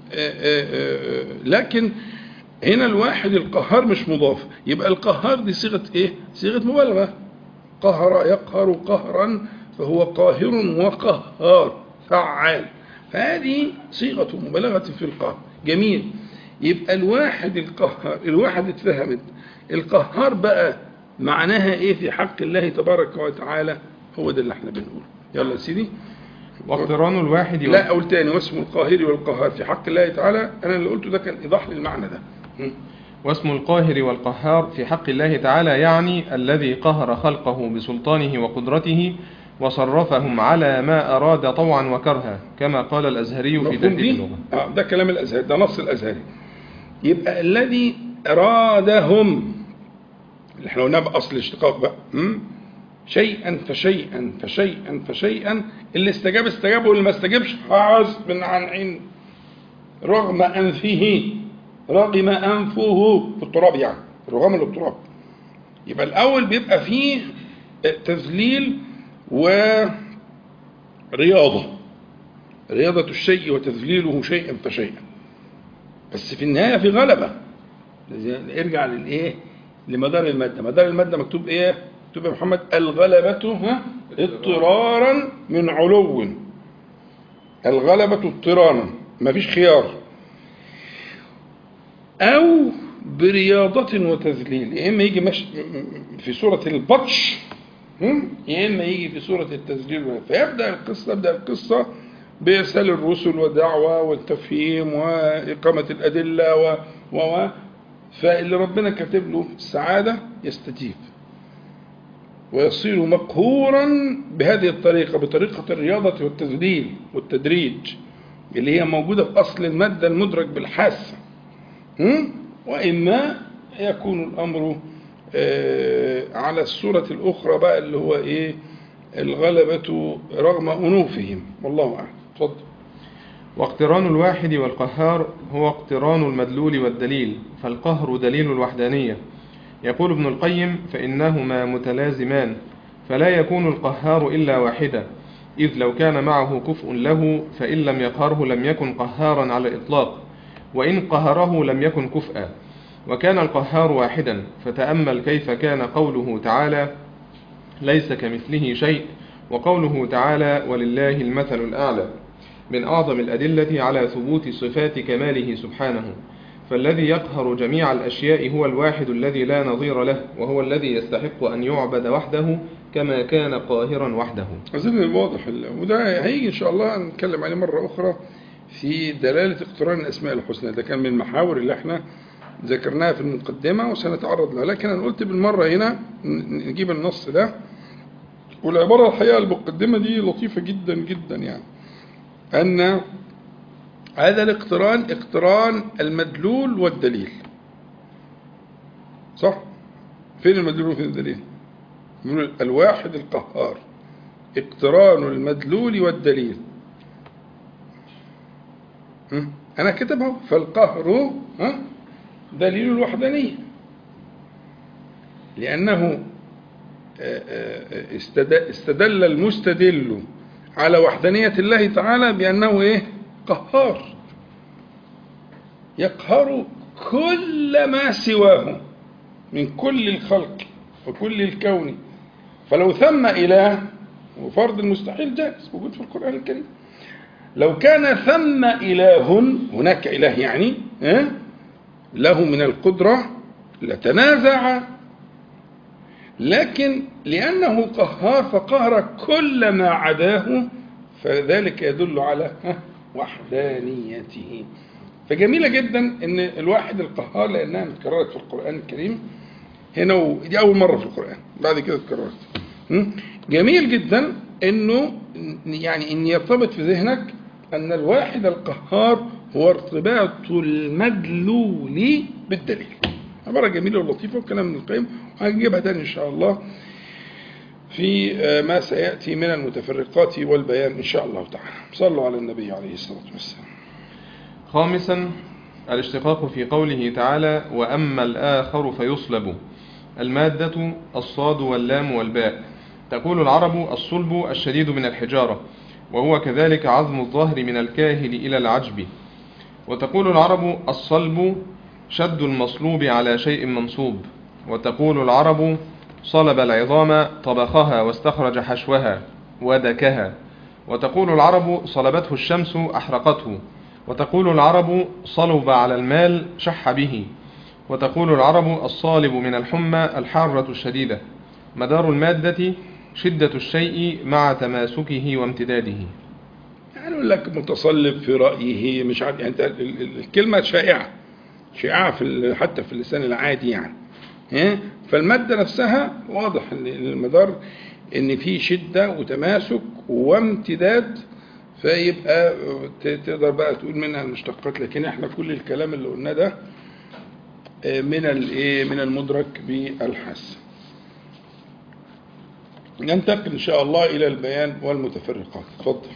آه، آه، آه، لكن هنا الواحد القهار مش مضاف يبقى القهار دي صيغة ايه صيغة مبالغة قهر يقهر قهرا فهو قاهر وقهار فعال فهذه صيغة مبالغة في القهر جميل يبقى الواحد القهار الواحد اتفهمت القهار بقى معناها ايه في حق الله تبارك وتعالى هو ده اللي احنا بنقوله يلا يا سيدي واقتران الواحد وال- لا أقول تاني واسم القاهر والقهار في حق الله تعالى أنا اللي قلته ده كان إيضاح للمعنى ده م. واسم القاهر والقهار في حق الله تعالى يعني الذي قهر خلقه بسلطانه وقدرته وصرفهم على ما أراد طوعا وكرها كما قال الأزهري في مفهوم تهذيب دي؟ اللغة آه ده كلام الأزهر ده نص الأزهري يبقى الذي أرادهم اللي احنا قلناه بأصل الاشتقاق بقى م? شيئا فشيئا فشيئا فشيئا اللي استجاب استجاب واللي ما استجابش غصب عن عين رغم أنفه رغم أنفه في التراب يعني رغم التراب يبقى الأول بيبقى فيه تذليل ورياضة رياضة الشيء وتذليله شيئا فشيئا بس في النهاية في غلبة لازم ارجع للإيه لمدار المادة مدار المادة مكتوب إيه مكتوب يا محمد الغلبة ها اضطرارا من علو الغلبة اضطرارا مفيش خيار أو برياضة وتذليل يا إما يجي مش في سورة البطش هم؟ يا إما يجي في سورة التذليل فيبدأ القصة تبدأ القصة بإرسال الرسل والدعوة والتفهيم وإقامة الأدلة و و فاللي ربنا كاتب له السعادة يستجيب ويصير مقهورا بهذه الطريقة بطريقة الرياضة والتذليل والتدريج اللي هي موجودة في أصل المادة المدرك بالحاسة هم؟ وإما يكون الأمر آه، على الصورة الأخرى بقى اللي هو إيه الغلبة رغم أنوفهم والله أعلم اتفضل واقتران الواحد والقهار هو اقتران المدلول والدليل فالقهر دليل الوحدانية يقول ابن القيم فإنهما متلازمان فلا يكون القهار إلا واحدا إذ لو كان معه كفء له فإن لم يقهره لم يكن قهارا على الإطلاق وإن قهره لم يكن كفءا وكان القهار واحدا فتأمل كيف كان قوله تعالى ليس كمثله شيء وقوله تعالى ولله المثل الأعلى من أعظم الأدلة على ثبوت صفات كماله سبحانه فالذي يقهر جميع الأشياء هو الواحد الذي لا نظير له وهو الذي يستحق أن يعبد وحده كما كان قاهرا وحده أظن الواضح ال- وده هيجي إن شاء الله نتكلم عليه مرة أخرى في دلالة اقتران الأسماء الحسنى ده كان من المحاور اللي احنا ذكرناها في المقدمة وسنتعرض لها لكن أنا قلت بالمرة هنا ن- نجيب النص ده والعبارة الحقيقة المقدمة دي لطيفة جدا جدا يعني أن هذا الاقتران اقتران المدلول والدليل صح؟ فين المدلول وفين الدليل؟ من الواحد القهار اقتران المدلول والدليل هم؟ أنا كتبه فالقهر ها؟ دليل الوحدانية لأنه آه، آه، استد- استدل المستدل على وحدانية الله تعالى بأنه إيه قهار يقهر كل ما سواه من كل الخلق وكل الكون فلو ثم إله وفرض المستحيل جائز موجود في القرآن الكريم لو كان ثم إله هناك إله يعني ها؟ له من القدرة لتنازع لكن لأنه قهار فقهر كل ما عداه فذلك يدل على ها، وحدانيته فجميلة جدا ان الواحد القهار لانها اتكررت في القرآن الكريم هنا ودي اول مرة في القرآن بعد كده اتكررت م? جميل جدا انه يعني ان يرتبط في ذهنك ان الواحد القهار هو ارتباط المدلول بالدليل عبارة جميلة ولطيفة وكلام ابن القيم وهنجيبها تاني ان شاء الله في آه، ما سيأتي من المتفرقات والبيان إن شاء الله تعالى صلوا على النبي عليه الصلاة والسلام خامسا الاشتقاق في قوله تعالى وأما الآخر فيصلب المادة الصاد واللام والباء تقول العرب الصلب الشديد من الحجارة وهو كذلك عظم الظهر من الكاهل إلى العجب وتقول العرب الصلب شد المصلوب على شيء منصوب وتقول العرب صلب العظام طبخها واستخرج حشوها ودكها وتقول العرب صلبته الشمس أحرقته وتقول العرب صلب على المال شح به وتقول العرب الصالب من الحمى الحارة الشديدة مدار المادة شدة الشيء مع تماسكه وامتداده يعني يقول لك متصلب في رأيه مش عارف يعني انت ال- ال- الكلمة شائعة شائعة في ال- حتى في اللسان العادي يعني ها؟ فالمادة نفسها واضح ان المدار ان في شدة وتماسك وامتداد فيبقى ت- تقدر بقى تقول منها المشتقات لكن احنا كل الكلام اللي قلناه ده آه، من الايه من المدرك بالحس ننتقل ان شاء الله الى البيان والمتفرقات اتفضل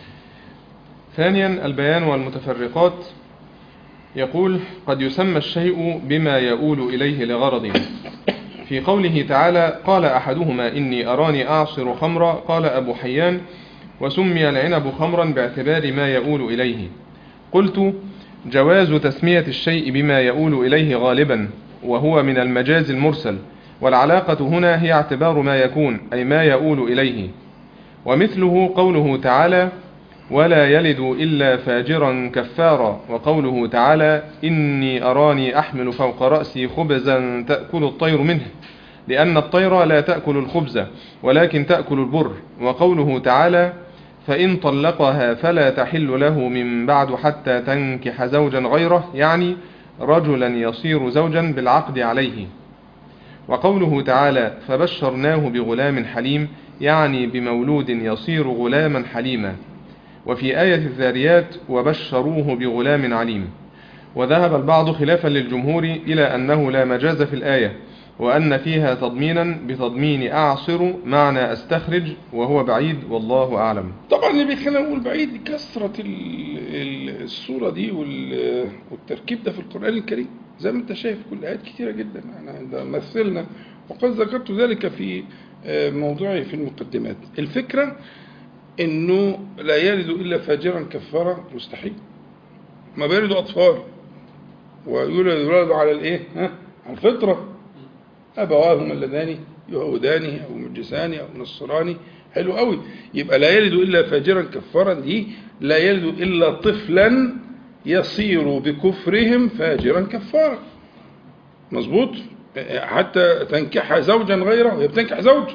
ثانيا البيان والمتفرقات يقول قد يسمى الشيء بما يؤول إليه لغرض في قوله تعالى قال أحدهما إني أراني أعصر خمرا قال أبو حيان وسمي العنب خمرا باعتبار ما يؤول إليه قلت جواز تسمية الشيء بما يؤول إليه غالبا وهو من المجاز المرسل والعلاقة هنا هي اعتبار ما يكون أي ما يؤول إليه ومثله قوله تعالى ولا يلد إلا فاجرا كفارا وقوله تعالى إني أراني أحمل فوق رأسي خبزا تأكل الطير منه لأن الطير لا تأكل الخبز ولكن تأكل البر وقوله تعالى فإن طلقها فلا تحل له من بعد حتى تنكح زوجا غيره يعني رجلا يصير زوجا بالعقد عليه وقوله تعالى فبشرناه بغلام حليم يعني بمولود يصير غلاما حليما وفي آية الذاريات وبشروه بغلام عليم وذهب البعض خلافا للجمهور إلى أنه لا مجاز في الآية وأن فيها تضمينا بتضمين أعصر معنى أستخرج وهو بعيد والله أعلم طبعا اللي بيخلينا نقول بعيد كثرة ال- ال- الصورة دي وال- والتركيب ده في القرآن الكريم زي ما انت شايف كل آيات كتيرة جدا احنا ده مثلنا وقد ذكرت ذلك في آه، موضوعي في المقدمات الفكرة انه لا يلد الا فاجرا كفارا مستحيل ما بيلدوا اطفال ويولد الولد على الايه ها على الفطره ابواهما اللذان يهودانه او مجسانه او نصراني حلو قوي يبقى لا يلد الا فاجرا كفارا دي لا يلد الا طفلا يصير بكفرهم فاجرا كفارا مظبوط حتى تنكح زوجا غيره هي بتنكح زوج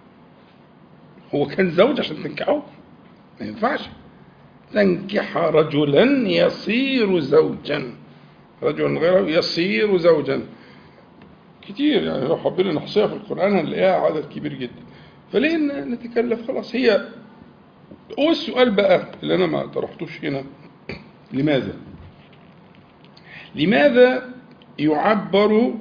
هو كان زوج عشان تنكحه ما ينفعش تنكح رجلا يصير زوجا رجلا غيره يصير زوجا كتير يعني لو حبينا نحصيها في القرآن هنلاقيها عدد كبير جدا فليه ن- نتكلف خلاص هي هو السؤال بقى اللي أنا ما طرحتوش هنا لماذا لماذا يعبر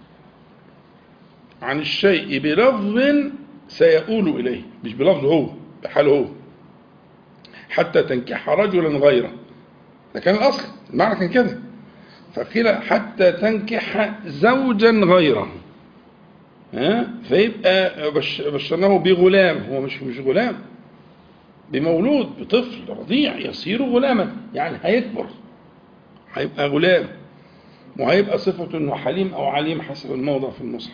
عن الشيء بلفظ سيؤول إليه مش بلفظ هو بحاله هو حتى تنكح رجلا غيره ده كان الأصل المعنى كان كده فقيل حتى تنكح زوجا غيره ها فيبقى بش- بشرناه بغلام هو مش مش غلام بمولود بطفل رضيع يصير غلاما يعني هيكبر هيبقى غلام وهيبقى صفة انه حليم او عليم حسب الموضع في المصحف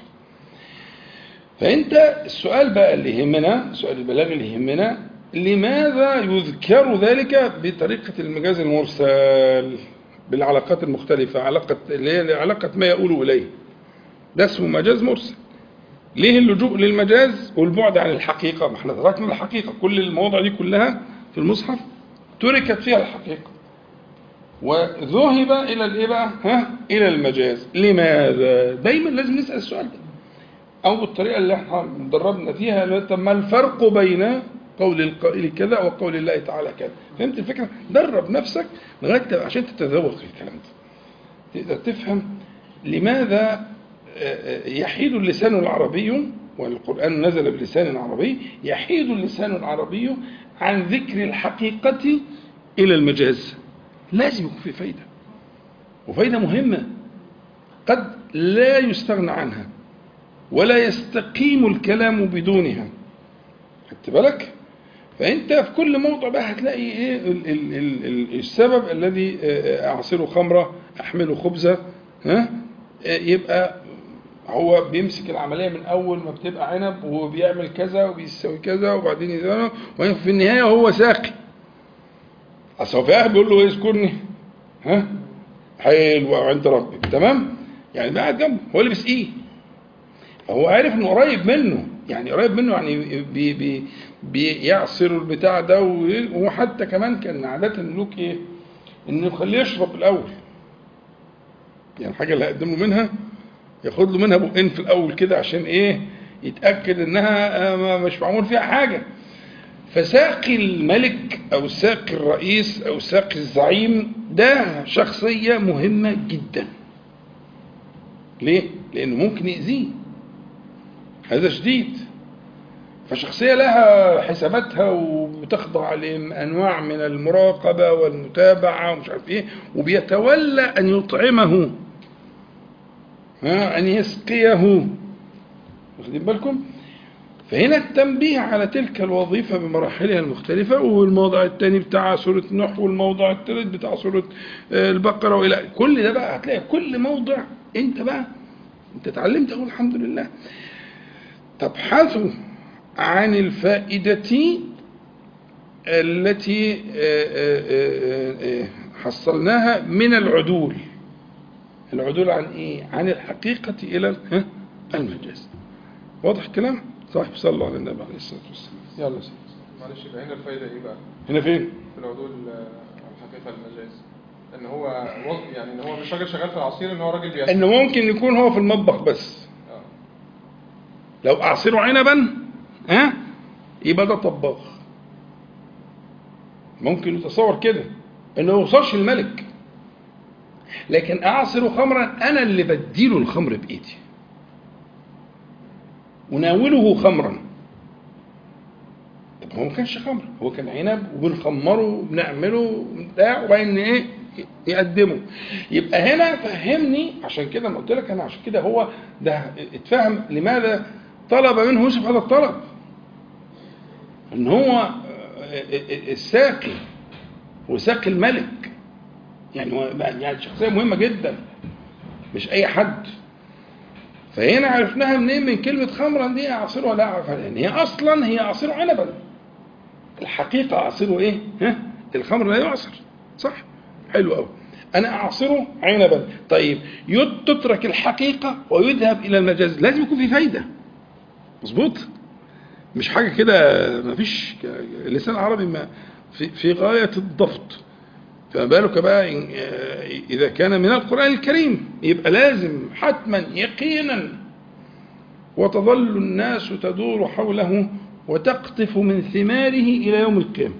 فانت السؤال بقى اللي يهمنا السؤال البلاغي اللي يهمنا لماذا يذكر ذلك بطريقة المجاز المرسل بالعلاقات المختلفة علاقة اللي هي علاقة ما يقول إليه ده اسمه مجاز مرسل ليه اللجوء للمجاز والبعد عن الحقيقة ما احنا تركنا الحقيقة كل المواضع دي كلها في المصحف تركت فيها الحقيقة وذهب إلى الإيه بقى ها إلى المجاز لماذا دايما لازم نسأل السؤال ده أو الطريقة اللي احنا دربنا فيها اللي هو طب ما الفرق بين قول القائل كذا وقول الله تعالى كذا فهمت الفكرة درب نفسك لغاية تبقى عشان تتذوق الكلام ده تقدر تفهم لماذا يحيد اللسان العربي والقرآن نزل بلسان عربي يحيد اللسان العربي عن ذكر الحقيقة إلى المجاز لازم يكون في فايدة وفايدة مهمة قد لا يستغنى عنها ولا يستقيم الكلام بدونها خدت بالك فانت في كل موضع بقى هتلاقي ايه ال ال ال ال السبب الذي آه، اعصره خمره احمله خبزه ها آه، يبقى هو بيمسك العمليه من اول ما بتبقى عنب وبيعمل كذا وبيسوي كذا وبعدين يزرع وبعدين في النهايه هو ساقي اصل هو في الاخر بيقول له ايه اذكرني ها حلو عند ربك تمام يعني بقى قاعد جنبه هو اللي بيسقيه فهو عارف انه قريب منه يعني قريب منه يعني بي بي بيعصر البتاع ده و- وحتى كمان كان عادة الملوك ايه؟ انه يخليه يشرب الاول. يعني الحاجة اللي هيقدم له منها ياخد له منها بقين في الاول كده عشان ايه؟ يتأكد انها آه، ما- مش معمول فيها حاجة. فساقي الملك او ساقي الرئيس او ساقي الزعيم ده شخصية مهمة جدا. ليه؟ لأنه ممكن يأذيه. هذا شديد. فشخصية لها حساباتها وبتخضع لأنواع من المراقبة والمتابعة ومش عارف إيه وبيتولى أن يطعمه ها أن يسقيه واخدين بالكم؟ فهنا التنبيه على تلك الوظيفة بمراحلها المختلفة والموضع الثاني بتاع سورة نوح والموضع الثالث بتاع سورة آه، البقرة وإلى كل ده بقى هتلاقي كل موضع أنت بقى أنت اتعلمت أهو الحمد لله تبحثوا عن الفائدة التي آه، آه، آه، آه، حصلناها من العدول العدول عن ايه؟ عن الحقيقة إلى ها؟ المجاز واضح الكلام؟ صاحب صلى الله على النبي عليه الصلاة والسلام يلا سيدي معلش يبقى هنا الفايدة ايه بقى؟ هنا فين؟ في العدول آه، الحقيقة المجاز ان هو وظ- يعني ان هو مش راجل شغال في العصير ان هو راجل بيسقي انه ممكن يكون هو في المطبخ بس آه. لو اعصره عنبا ها يبقى ده طباخ ممكن يتصور كده انه ما يوصلش الملك لكن اعصر خمرا انا اللي بديله الخمر بايدي وناوله خمرا طب هو ما كانش خمر هو كان عنب وبنخمره وبنعمله بتاع وبعدين ايه يقدمه يبقى هنا فهمني عشان كده ما قلت لك انا عشان كده هو ده اتفهم لماذا طلب منه يوسف هذا الطلب ان هو الساقي وساقي الملك يعني هو يعني شخصيه مهمه جدا مش اي حد فهنا عرفناها منين من كلمه خمرا دي عصير ولا اعرف يعني هي اصلا هي عصير عنبا الحقيقه عصيره ايه ها الخمر لا يعصر صح حلو قوي انا اعصره عنبا طيب يد- تترك الحقيقه ويذهب الى المجاز لازم يكون في فايده مظبوط مش حاجه كده ما فيش اللسان العربي ما في, في غايه الضبط فما بالك بقى إن آه، اذا كان من القران الكريم يبقى لازم حتما يقينا وتظل الناس تدور حوله وتقطف من ثماره الى يوم القيامه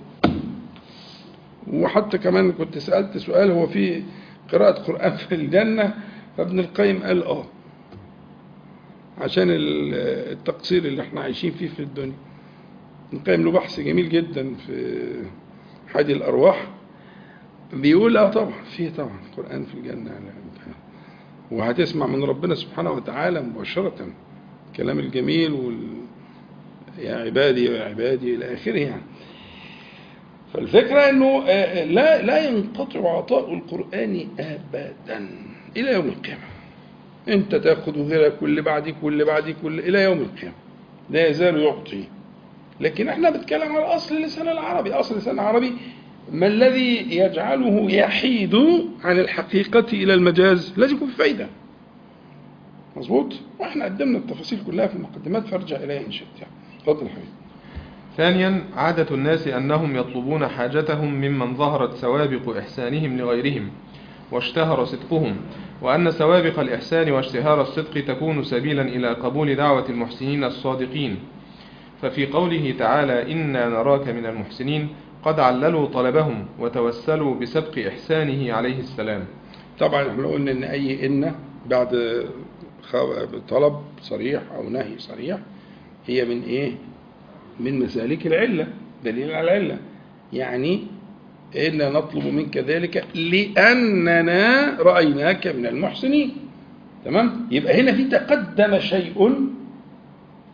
وحتى كمان كنت سالت سؤال هو في قراءه قران في الجنه فابن القيم قال اه عشان ال- التقصير اللي احنا عايشين فيه في الدنيا ابن القيم له بحث جميل جدا في حادي الارواح بيقول اه طبعا في طبعا قران في الجنه يعني وهتسمع من ربنا سبحانه وتعالى مباشره الكلام الجميل وال يا عبادي يا عبادي الى اخره يعني فالفكره انه آه، لا لا ينقطع عطاء القران ابدا الى يوم القيامه انت تاخذ غيرك واللي بعدك واللي بعدك واللي الى يوم القيامه لا يزال يعطي لكن احنا بنتكلم على اصل اللسان العربي اصل اللسان العربي ما الذي يجعله يحيد عن الحقيقة إلى المجاز لازم يكون في فايدة مظبوط واحنا قدمنا التفاصيل كلها في المقدمات فارجع إليها إن شئت يعني اتفضل يا حبيبي ثانيا عادة الناس أنهم يطلبون حاجتهم ممن ظهرت سوابق إحسانهم لغيرهم واشتهر صدقهم وأن سوابق الإحسان واشتهار الصدق تكون سبيلا إلى قبول دعوة المحسنين الصادقين ففي قوله تعالى إنا نراك من المحسنين قد عللوا طلبهم وتوسلوا بسبق إحسانه عليه السلام طبعا احنا قلنا ان اي ان بعد خ- طلب صريح او نهي صريح هي من ايه من مسالك العله دليل على العله يعني إنا نطلب منك ذلك لأننا رأيناك من المحسنين تمام يبقى هنا في تقدم شيء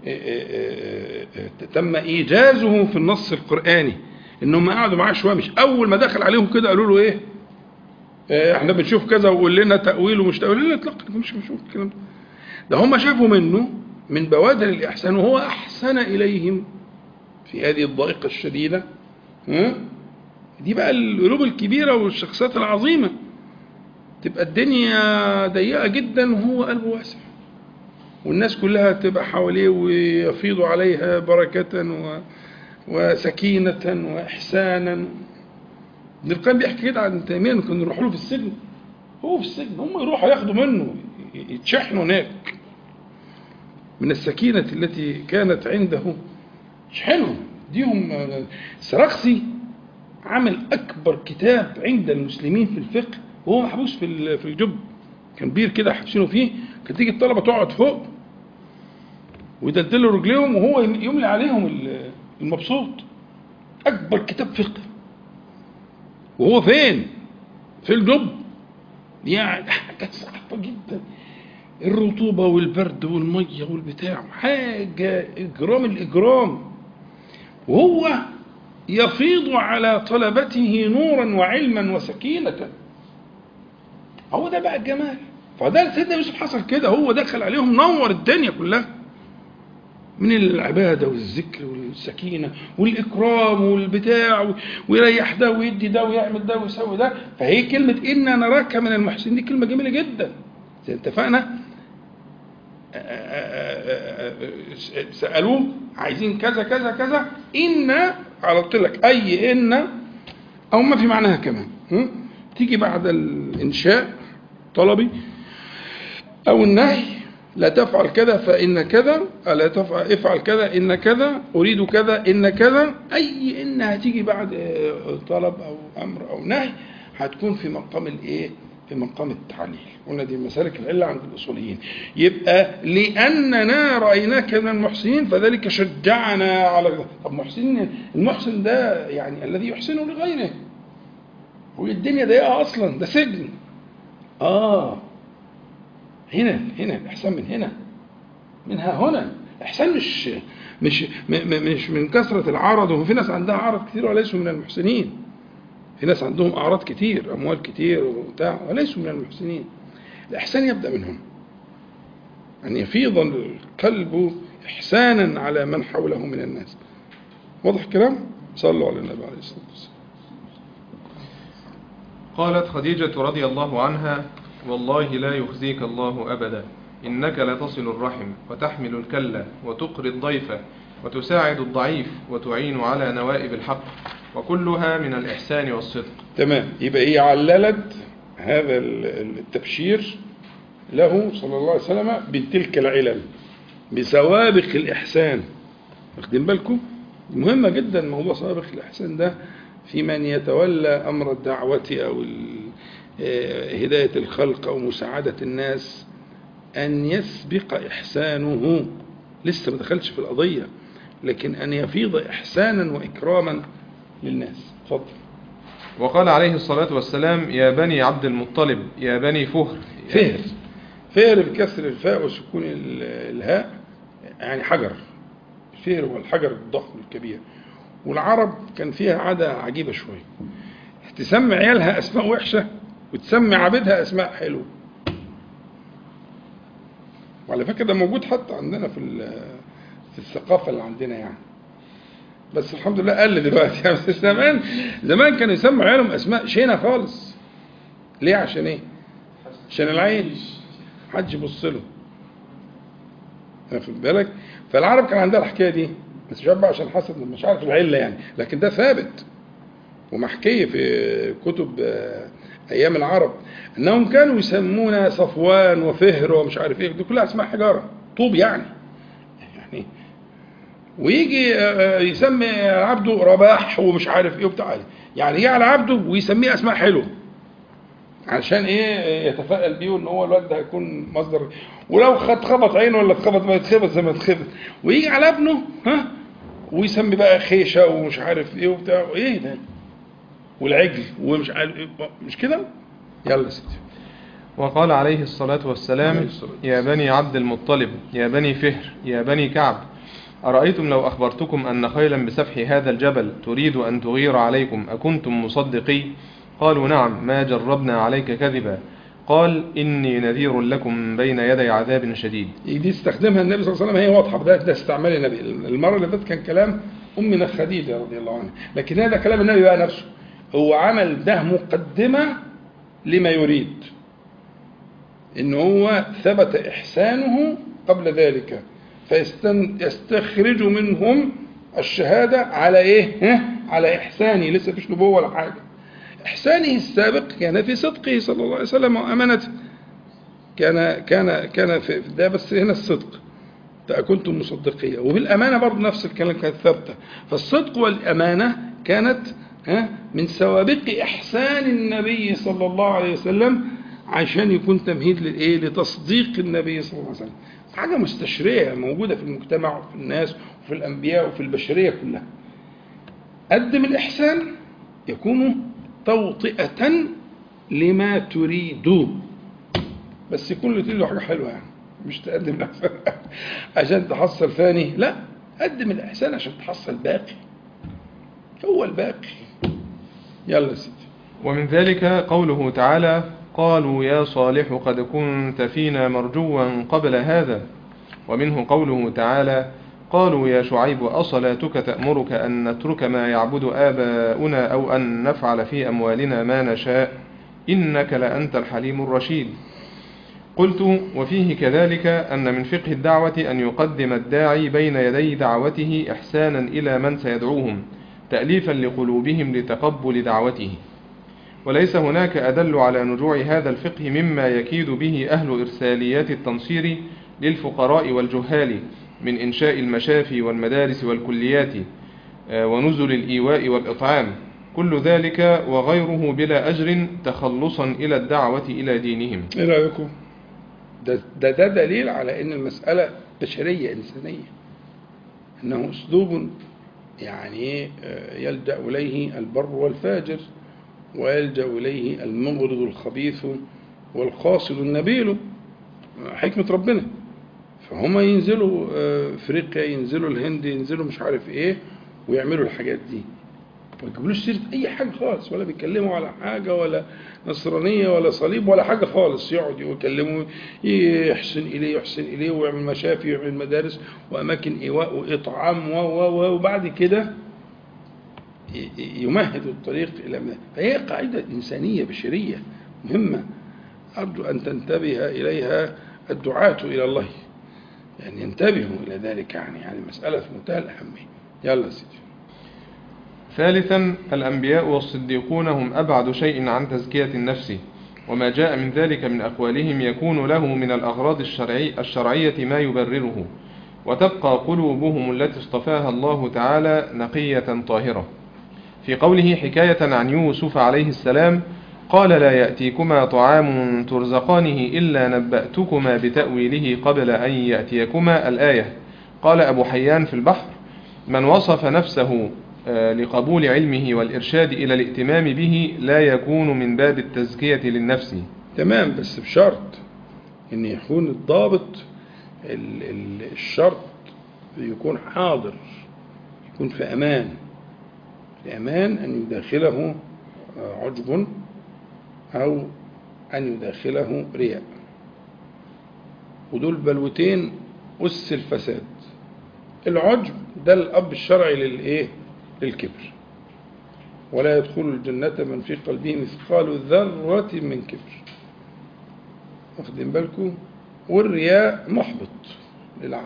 تم إيجازه في النص القرآني إنهم قعدوا معاه شوية مش أول ما دخل عليهم كده قالوا له إيه آه، احنا بنشوف كذا وقول لنا تأويل ومش تأويل لا اطلاقا مش بنشوف الكلام ده ده هم شافوا منه من بوادر الإحسان وهو أحسن إليهم في هذه الضائقة الشديدة ها؟ دي بقى القلوب الكبيرة والشخصيات العظيمة تبقى الدنيا ضيقة جدا وهو قلبه واسع والناس كلها تبقى حواليه ويفيض عليها بركة و... وسكينة وإحسانا ابن القيم بيحكي كده عن تيمية انه كانوا يروحوا له في السجن هو في السجن هم يروحوا ياخدوا منه يتشحنوا هناك من السكينة التي كانت عنده يشحنهم ديهم السراقسي عمل أكبر كتاب عند المسلمين في الفقه وهو محبوس في ال- في الجب كان بير كده حابسينه فيه كانت تيجي الطلبة تقعد فوق ويدلدلوا رجليهم وهو يملي عليهم ال- المبسوط أكبر كتاب فقه وهو فين؟ في الجب يعني حاجة صعبة جدا الرطوبة والبرد والمية والبتاع حاجة إجرام الإجرام وهو يفيض على طلبته نورا وعلما وسكينة هو ده بقى الجمال فده سيدنا يوسف حصل كده هو دخل عليهم نور الدنيا كلها من العبادة والذكر والسكينة والإكرام والبتاع ويريح ده ويدي ده ويعمل ده ويسوي ده فهي كلمة إنا نراك من المحسنين دي كلمة جميلة جدا زي اتفقنا سألوه عايزين كذا كذا كذا إن قلت لك أي إن أو ما في معناها كمان م? تيجي بعد الإنشاء طلبي أو النهي لا تفعل كذا فإن كذا لا تفعل افعل كذا إن كذا أريد كذا إن كذا أي إن هتيجي بعد آه، طلب أو أمر أو نهي هتكون في مقام الإيه؟ في مقام التعليل قلنا دي مسالك العلة عند الأصوليين يبقى لأننا رأيناك من المحسنين فذلك شجعنا على كذا. طب محسن المحسن ده يعني الذي يحسن لغيره والدنيا ضيقة أصلا ده سجن آه هنا هنا الإحسان من هنا منها هنا إحسان مش مش م- م- مش من كثرة العرض وفي ناس عندها عرض كتير وليسوا من المحسنين في ناس عندهم أعراض كتير أموال كتير وبتاع وليسوا من المحسنين الإحسان يبدأ منهم أن يفيض القلب إحسانا على من حوله من الناس واضح الكلام؟ صلوا على النبي عليه الصلاة والسلام قالت خديجة رضي الله عنها والله لا يخزيك الله أبدا إنك لتصل الرحم وتحمل الكلة وتقري الضيف وتساعد الضعيف وتعين على نوائب الحق وكلها من الإحسان والصدق تمام يبقى هي عللت هذا ال- التبشير له صلى الله عليه وسلم بتلك العلل بسوابق الإحسان واخدين بالكم مهمة جدا موضوع سوابق الإحسان ده في من يتولى أمر الدعوة أو ال- آه، هداية الخلق أو مساعدة الناس أن يسبق إحسانه لسه ما دخلش في القضية لكن أن يفيض إحسانا وإكراما للناس اتفضل وقال عليه الصلاة والسلام يا بني عبد المطلب يا بني فهر فهر فهر بكسر الفاء وسكون ال- الهاء يعني حجر الفهر هو الحجر الضخم الكبير والعرب كان فيها عادة عجيبة شوية تسمي عيالها أسماء وحشة وتسمي عبيدها أسماء حلوة وعلى فكرة ده موجود حتى عندنا في ال- في الثقافة اللي عندنا يعني بس الحمد لله قل دلوقتي يعني بس زمان زمان كانوا يسموا عيالهم أسماء شينة خالص ليه عشان إيه؟ عشان العين محدش يبص له واخد بالك فالعرب كان عندها الحكايه دي بس مش عارف بقى عشان حسب مش عارف العله يعني لكن ده ثابت ومحكي في كتب آه، ايام العرب انهم كانوا يسمون صفوان وفهر ومش عارف ايه دي كلها اسماء حجاره طوب يعني يعني ويجي آه، يسمي عبده رباح ومش عارف ايه وبتاع يعني يجي على عبده ويسميه اسماء حلوه عشان ايه يتفائل بيه ان هو الواد ده هيكون مصدر ولو خد خبط عينه ولا اتخبط ما يتخبط زي ما اتخبط ويجي على ابنه ها ويسمي بقى خيشه ومش عارف ايه وبتاع ايه ده والعجل ومش عارف ايه مش كده يلا يا ستي وقال عليه الصلاة عليه والسلام الصلاة يا بني عبد المطلب يا بني فهر يا بني كعب أرأيتم لو أخبرتكم أن خيلا بسفح هذا الجبل تريد أن تغير عليكم أكنتم مصدقي قالوا نعم ما جربنا عليك كذبا قال إني نذير لكم بين يدي عذاب شديد دي استخدمها النبي صلى الله عليه وسلم هي واضحه ده, ده استعمال النبي المره اللي فاتت كان كلام امنا خديجه رضي الله عنها لكن هذا كلام النبي بقى نفسه هو عمل ده مقدمه لما يريد ان هو ثبت احسانه قبل ذلك فيستخرج منهم الشهاده على ايه ها؟ على احسانه لسه فيش نبوه ولا حاجه احسانه السابق كان في صدقه صلى الله عليه وسلم وامانته كان كان كان في ده بس هنا الصدق كنتم مصدقية وفي الأمانة برضه نفس الكلام كانت ثابتة فالصدق والأمانة كانت ها من سوابق إحسان النبي صلى الله عليه وسلم عشان يكون تمهيد للإيه لتصديق النبي صلى الله عليه وسلم حاجة مستشرية موجودة في المجتمع وفي الناس وفي الأنبياء وفي البشرية كلها قدم الإحسان يكون توطئة لما تريد بس يكون اللي له حاجة حلوة يعني مش تقدم الإحسان عشان تحصل ثاني لا قدم الإحسان عشان تحصل باقي هو الباقي يلا يا سيدي ومن ذلك قوله تعالى قالوا يا صالح قد كنت فينا مرجوا قبل هذا ومنه قوله تعالى قالوا يا شعيب أصلاتك تأمرك أن نترك ما يعبد آباؤنا أو أن نفعل في أموالنا ما نشاء إنك لأنت الحليم الرشيد قلت وفيه كذلك أن من فقه الدعوة أن يقدم الداعي بين يدي دعوته إحسانا إلى من سيدعوهم تأليفا لقلوبهم لتقبل دعوته وليس هناك أدل على نجوع هذا الفقه مما يكيد به أهل إرساليات التنصير للفقراء والجهال من إنشاء المشافي والمدارس والكليات ونزل الإيواء والإطعام كل ذلك وغيره بلا أجر تخلصا إلى الدعوة إلى دينهم إيه رأيكم؟ ده, ده, ده دليل على أن المسألة بشرية إنسانية أنه أسلوب يعني يلجأ إليه البر والفاجر ويلجأ إليه المغرض الخبيث والقاصد النبيل حكمة ربنا فهم ينزلوا افريقيا ينزلوا الهند ينزلوا مش عارف ايه ويعملوا الحاجات دي ما يجيبولوش سيره اي حاجه خالص ولا بيتكلموا على حاجه ولا نصرانيه ولا صليب ولا حاجه خالص يقعد يكلموا يحسن اليه يحسن اليه ويعمل مشافي ويعمل مدارس واماكن ايواء واطعام و و وبعد كده يمهد الطريق الى ما فهي قاعده انسانيه بشريه مهمه ارجو ان تنتبه اليها الدعاة الى الله يعني ينتبهوا إلى ذلك يعني يعني مسألة في منتهى الأهمية يلا سيدي ثالثا الأنبياء والصديقون هم أبعد شيء عن تزكية النفس وما جاء من ذلك من أقوالهم يكون له من الأغراض الشرعي الشرعية ما يبرره وتبقى قلوبهم التي اصطفاها الله تعالى نقية طاهرة في قوله حكاية عن يوسف عليه السلام قال لا يأتيكما طعام ترزقانه إلا نبأتكما بتأويله قبل أن يأتيكما الآية قال أبو حيان في البحر من وصف نفسه لقبول علمه والإرشاد إلى الائتمام به لا يكون من باب التزكية للنفس تمام بس بشرط ان يكون الضابط الشرط يكون حاضر يكون في امان في امان ان يداخله عجب او ان يداخله رياء ودول بلوتين اس الفساد العجب ده الاب الشرعي للايه للكبر ولا يدخل الجنة من في قلبه مثقال ذرة من كبر واخدين بالكم والرياء محبط للعمل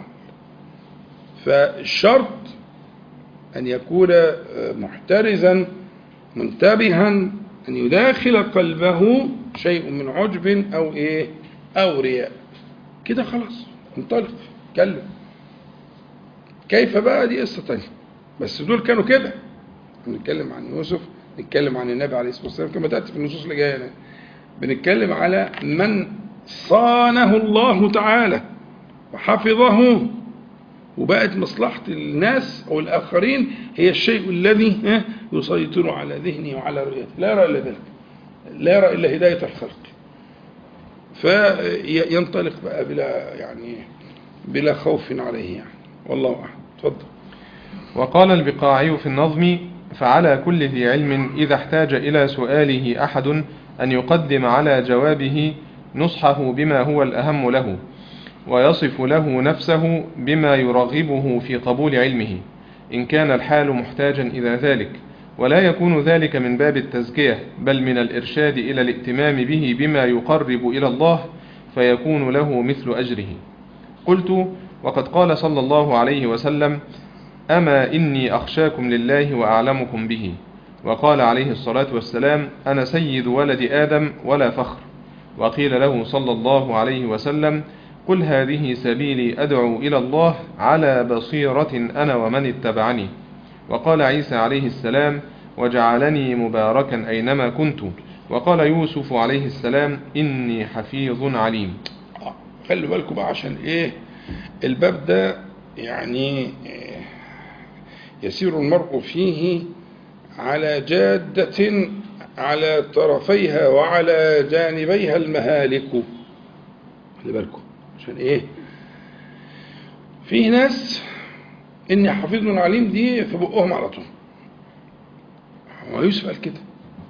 فالشرط أن يكون محترزا منتبها أن يداخل قلبه شيء من عجب أو إيه أو رياء كده خلاص انطلق اتكلم كيف بقى دي قصة تانية بس دول كانوا كده بنتكلم عن يوسف نتكلم عن النبي عليه الصلاة والسلام كما تأتي في النصوص اللي جاية بنتكلم على من صانه الله تعالى وحفظه وبقت مصلحة الناس أو الآخرين هي الشيء الذي يسيطر على ذهنه وعلى رؤيته لا يرى إلا ذلك لا يرى إلا هداية الخلق فينطلق بقى بلا يعني بلا خوف عليه يعني والله أعلم اتفضل وقال البقاعي في النظم فعلى كل ذي علم إذا احتاج إلى سؤاله أحد أن يقدم على جوابه نصحه بما هو الأهم له ويصف له نفسه بما يرغبه في قبول علمه إن كان الحال محتاجا إلى ذلك ولا يكون ذلك من باب التزكية بل من الإرشاد إلى الائتمام به بما يقرب إلى الله فيكون له مثل أجره قلت وقد قال صلى الله عليه وسلم أما إني أخشاكم لله وأعلمكم به وقال عليه الصلاة والسلام أنا سيد ولد آدم ولا فخر وقيل له صلى الله عليه وسلم قل هذه سبيلي أدعو إلى الله على بصيرة أنا ومن اتبعني وقال عيسى عليه السلام وجعلني مباركا أينما كنت وقال يوسف عليه السلام إني حفيظ عليم آه، خلوا بالكم بقى عشان ايه الباب ده يعني إيه، يسير المرء فيه على جادة على طرفيها وعلى جانبيها المهالك خلي بالكم عشان ايه في ناس اني حفيظ عليم دي في بقهم على طول هو يوسف قال كده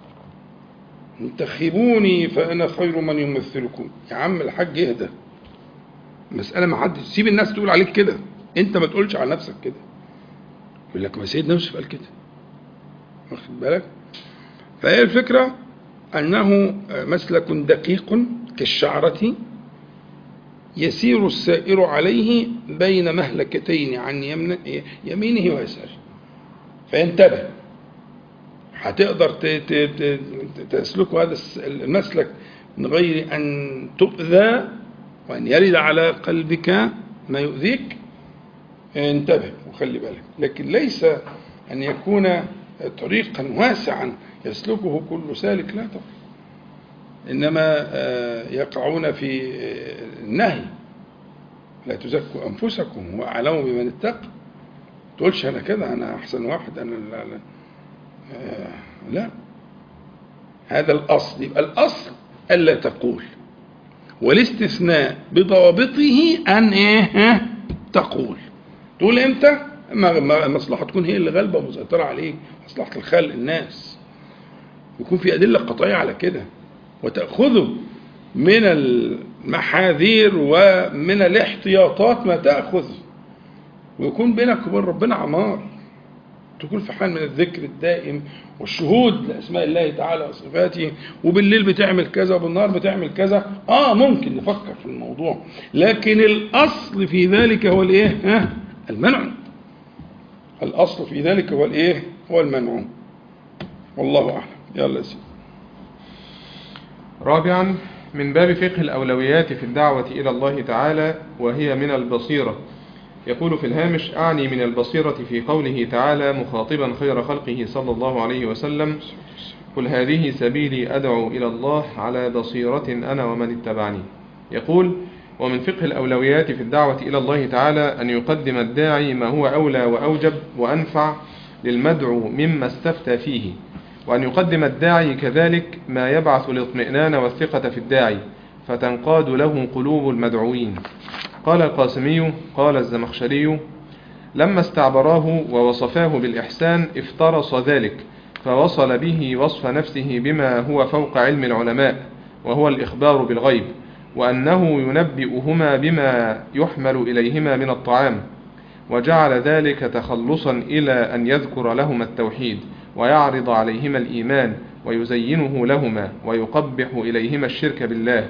انتخبوني فانا خير من يمثلكم يا عم الحاج اهدى مسألة ما حد سيب الناس تقول عليك كده انت ما تقولش على نفسك كده يقول لك ما سيدنا يوسف قال كده واخد بالك فهي الفكرة أنه مسلك دقيق كالشعرة يسير السائر عليه بين مهلكتين عن يمن- يمينه ويساره فينتبه هتقدر ت- ت- ت- تسلك هذا الس- المسلك من غير أن تؤذى وأن يرد على قلبك ما يؤذيك انتبه وخلي بالك لكن ليس أن يكون طريقا واسعا يسلكه كل سالك لا طبعا إنما آه، يقعون في آه، النهي لا تزكوا أنفسكم هو أعلم بمن اتقى تقولش أنا كده أنا أحسن واحد أنا لا لا, آه، لا. هذا الأصل يبقى الأصل ألا تقول والاستثناء بضوابطه أن إيه ها؟ تقول تقول إمتى ما ما- المصلحة تكون هي اللي غالبة ومسيطرة عليك مصلحة الخلق الناس يكون في أدلة قطعية على كده وتأخذه من المحاذير ومن الاحتياطات ما تأخذ ويكون بينك وبين ربنا عمار تكون في حال من الذكر الدائم والشهود لأسماء الله تعالى وصفاته وبالليل بتعمل كذا وبالنهار بتعمل كذا اه ممكن نفكر في الموضوع لكن الأصل في ذلك هو الايه ها المنع الأصل في ذلك هو الايه هو المنع والله أعلم يلا يا سيدي رابعا من باب فقه الأولويات في الدعوة إلى الله تعالى وهي من البصيرة يقول في الهامش أعني من البصيرة في قوله تعالى مخاطبا خير خلقه صلى الله عليه وسلم قل هذه سبيلي أدعو إلى الله على بصيرة أنا ومن اتبعني يقول ومن فقه الأولويات في الدعوة إلى الله تعالى أن يقدم الداعي ما هو أولى وأوجب وأنفع للمدعو مما استفتى فيه وأن يقدم الداعي كذلك ما يبعث الاطمئنان والثقة في الداعي فتنقاد له قلوب المدعوين قال القاسمي قال الزمخشري لما استعبراه ووصفاه بالإحسان افترص ذلك فوصل به وصف نفسه بما هو فوق علم العلماء وهو الإخبار بالغيب وأنه ينبئهما بما يحمل إليهما من الطعام وجعل ذلك تخلصا إلى أن يذكر لهما التوحيد ويعرض عليهما الإيمان ويزينه لهما ويقبح إليهما الشرك بالله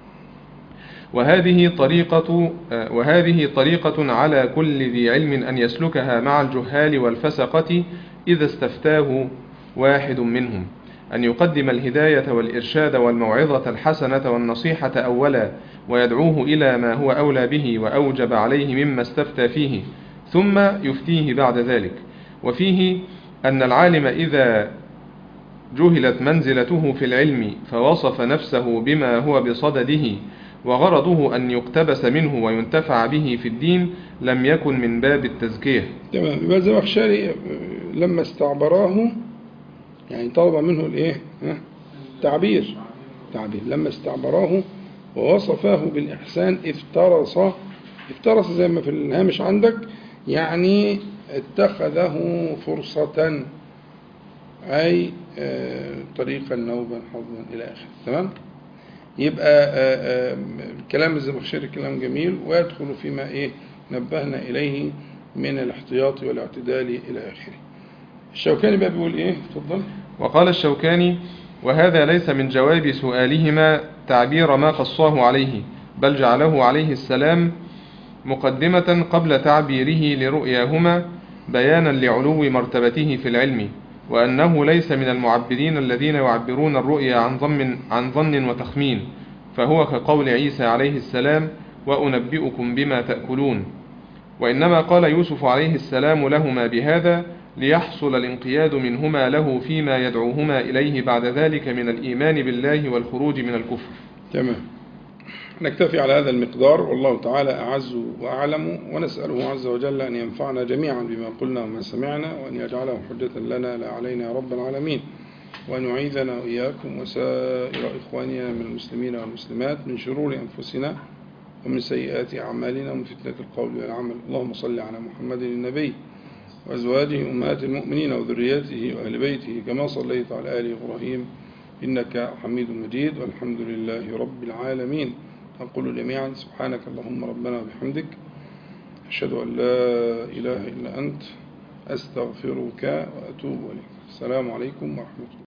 وهذه طريقة وهذه طريقة على كل ذي علم أن يسلكها مع الجهال والفسقة إذا استفتاه واحد منهم أن يقدم الهداية والإرشاد والموعظة الحسنة والنصيحة أولا ويدعوه إلى ما هو أولى به وأوجب عليه مما استفتى فيه ثم يفتيه بعد ذلك وفيه أن العالم إذا جهلت منزلته في العلم فوصف نفسه بما هو بصدده وغرضه أن يقتبس منه وينتفع به في الدين لم يكن من باب التزكية تمام يبقى الزمخشري لما استعبراه يعني طلب منه الايه ها؟ تعبير تعبير لما استعبراه ووصفاه بالإحسان افترص افترص زي ما في الهامش عندك يعني اتخذه فرصة أي آه، طريقا نوبا حظا إلى آخره تمام يبقى آه، آه، كلام الزمخشري كلام جميل ويدخل فيما إيه نبهنا إليه من الاحتياط والاعتدال إلى آخره الشوكاني بقى بيقول إيه اتفضل وقال الشوكاني وهذا ليس من جواب سؤالهما تعبير ما قصاه عليه بل جعله عليه السلام مقدمة قبل تعبيره لرؤياهما بيانا لعلو مرتبته في العلم وأنه ليس من المعبرين الذين يعبرون الرؤيا عن ظن, عن ظن وتخمين فهو كقول عيسى عليه السلام وأنبئكم بما تأكلون وإنما قال يوسف عليه السلام لهما بهذا ليحصل الانقياد منهما له فيما يدعوهما إليه بعد ذلك من الإيمان بالله والخروج من الكفر تمام نكتفي على هذا المقدار والله تعالى أعز وأعلم ونسأله عز وجل أن ينفعنا جميعا بما قلنا وما سمعنا وأن يجعله حجة لنا لا علينا يا رب العالمين وأن يعيذنا وإياكم وسائر إخواننا من المسلمين والمسلمات من شرور أنفسنا ومن سيئات أعمالنا ومن فتنة القول والعمل اللهم صل على محمد النبي وأزواجه أمهات المؤمنين وذرياته وأهل بيته كما صليت على آل إبراهيم إنك حميد مجيد والحمد لله رب العالمين نقول جميعا سبحانك اللهم ربنا وبحمدك أشهد أن لا إله إلا أنت أستغفرك وأتوب إليك السلام عليكم ورحمة الله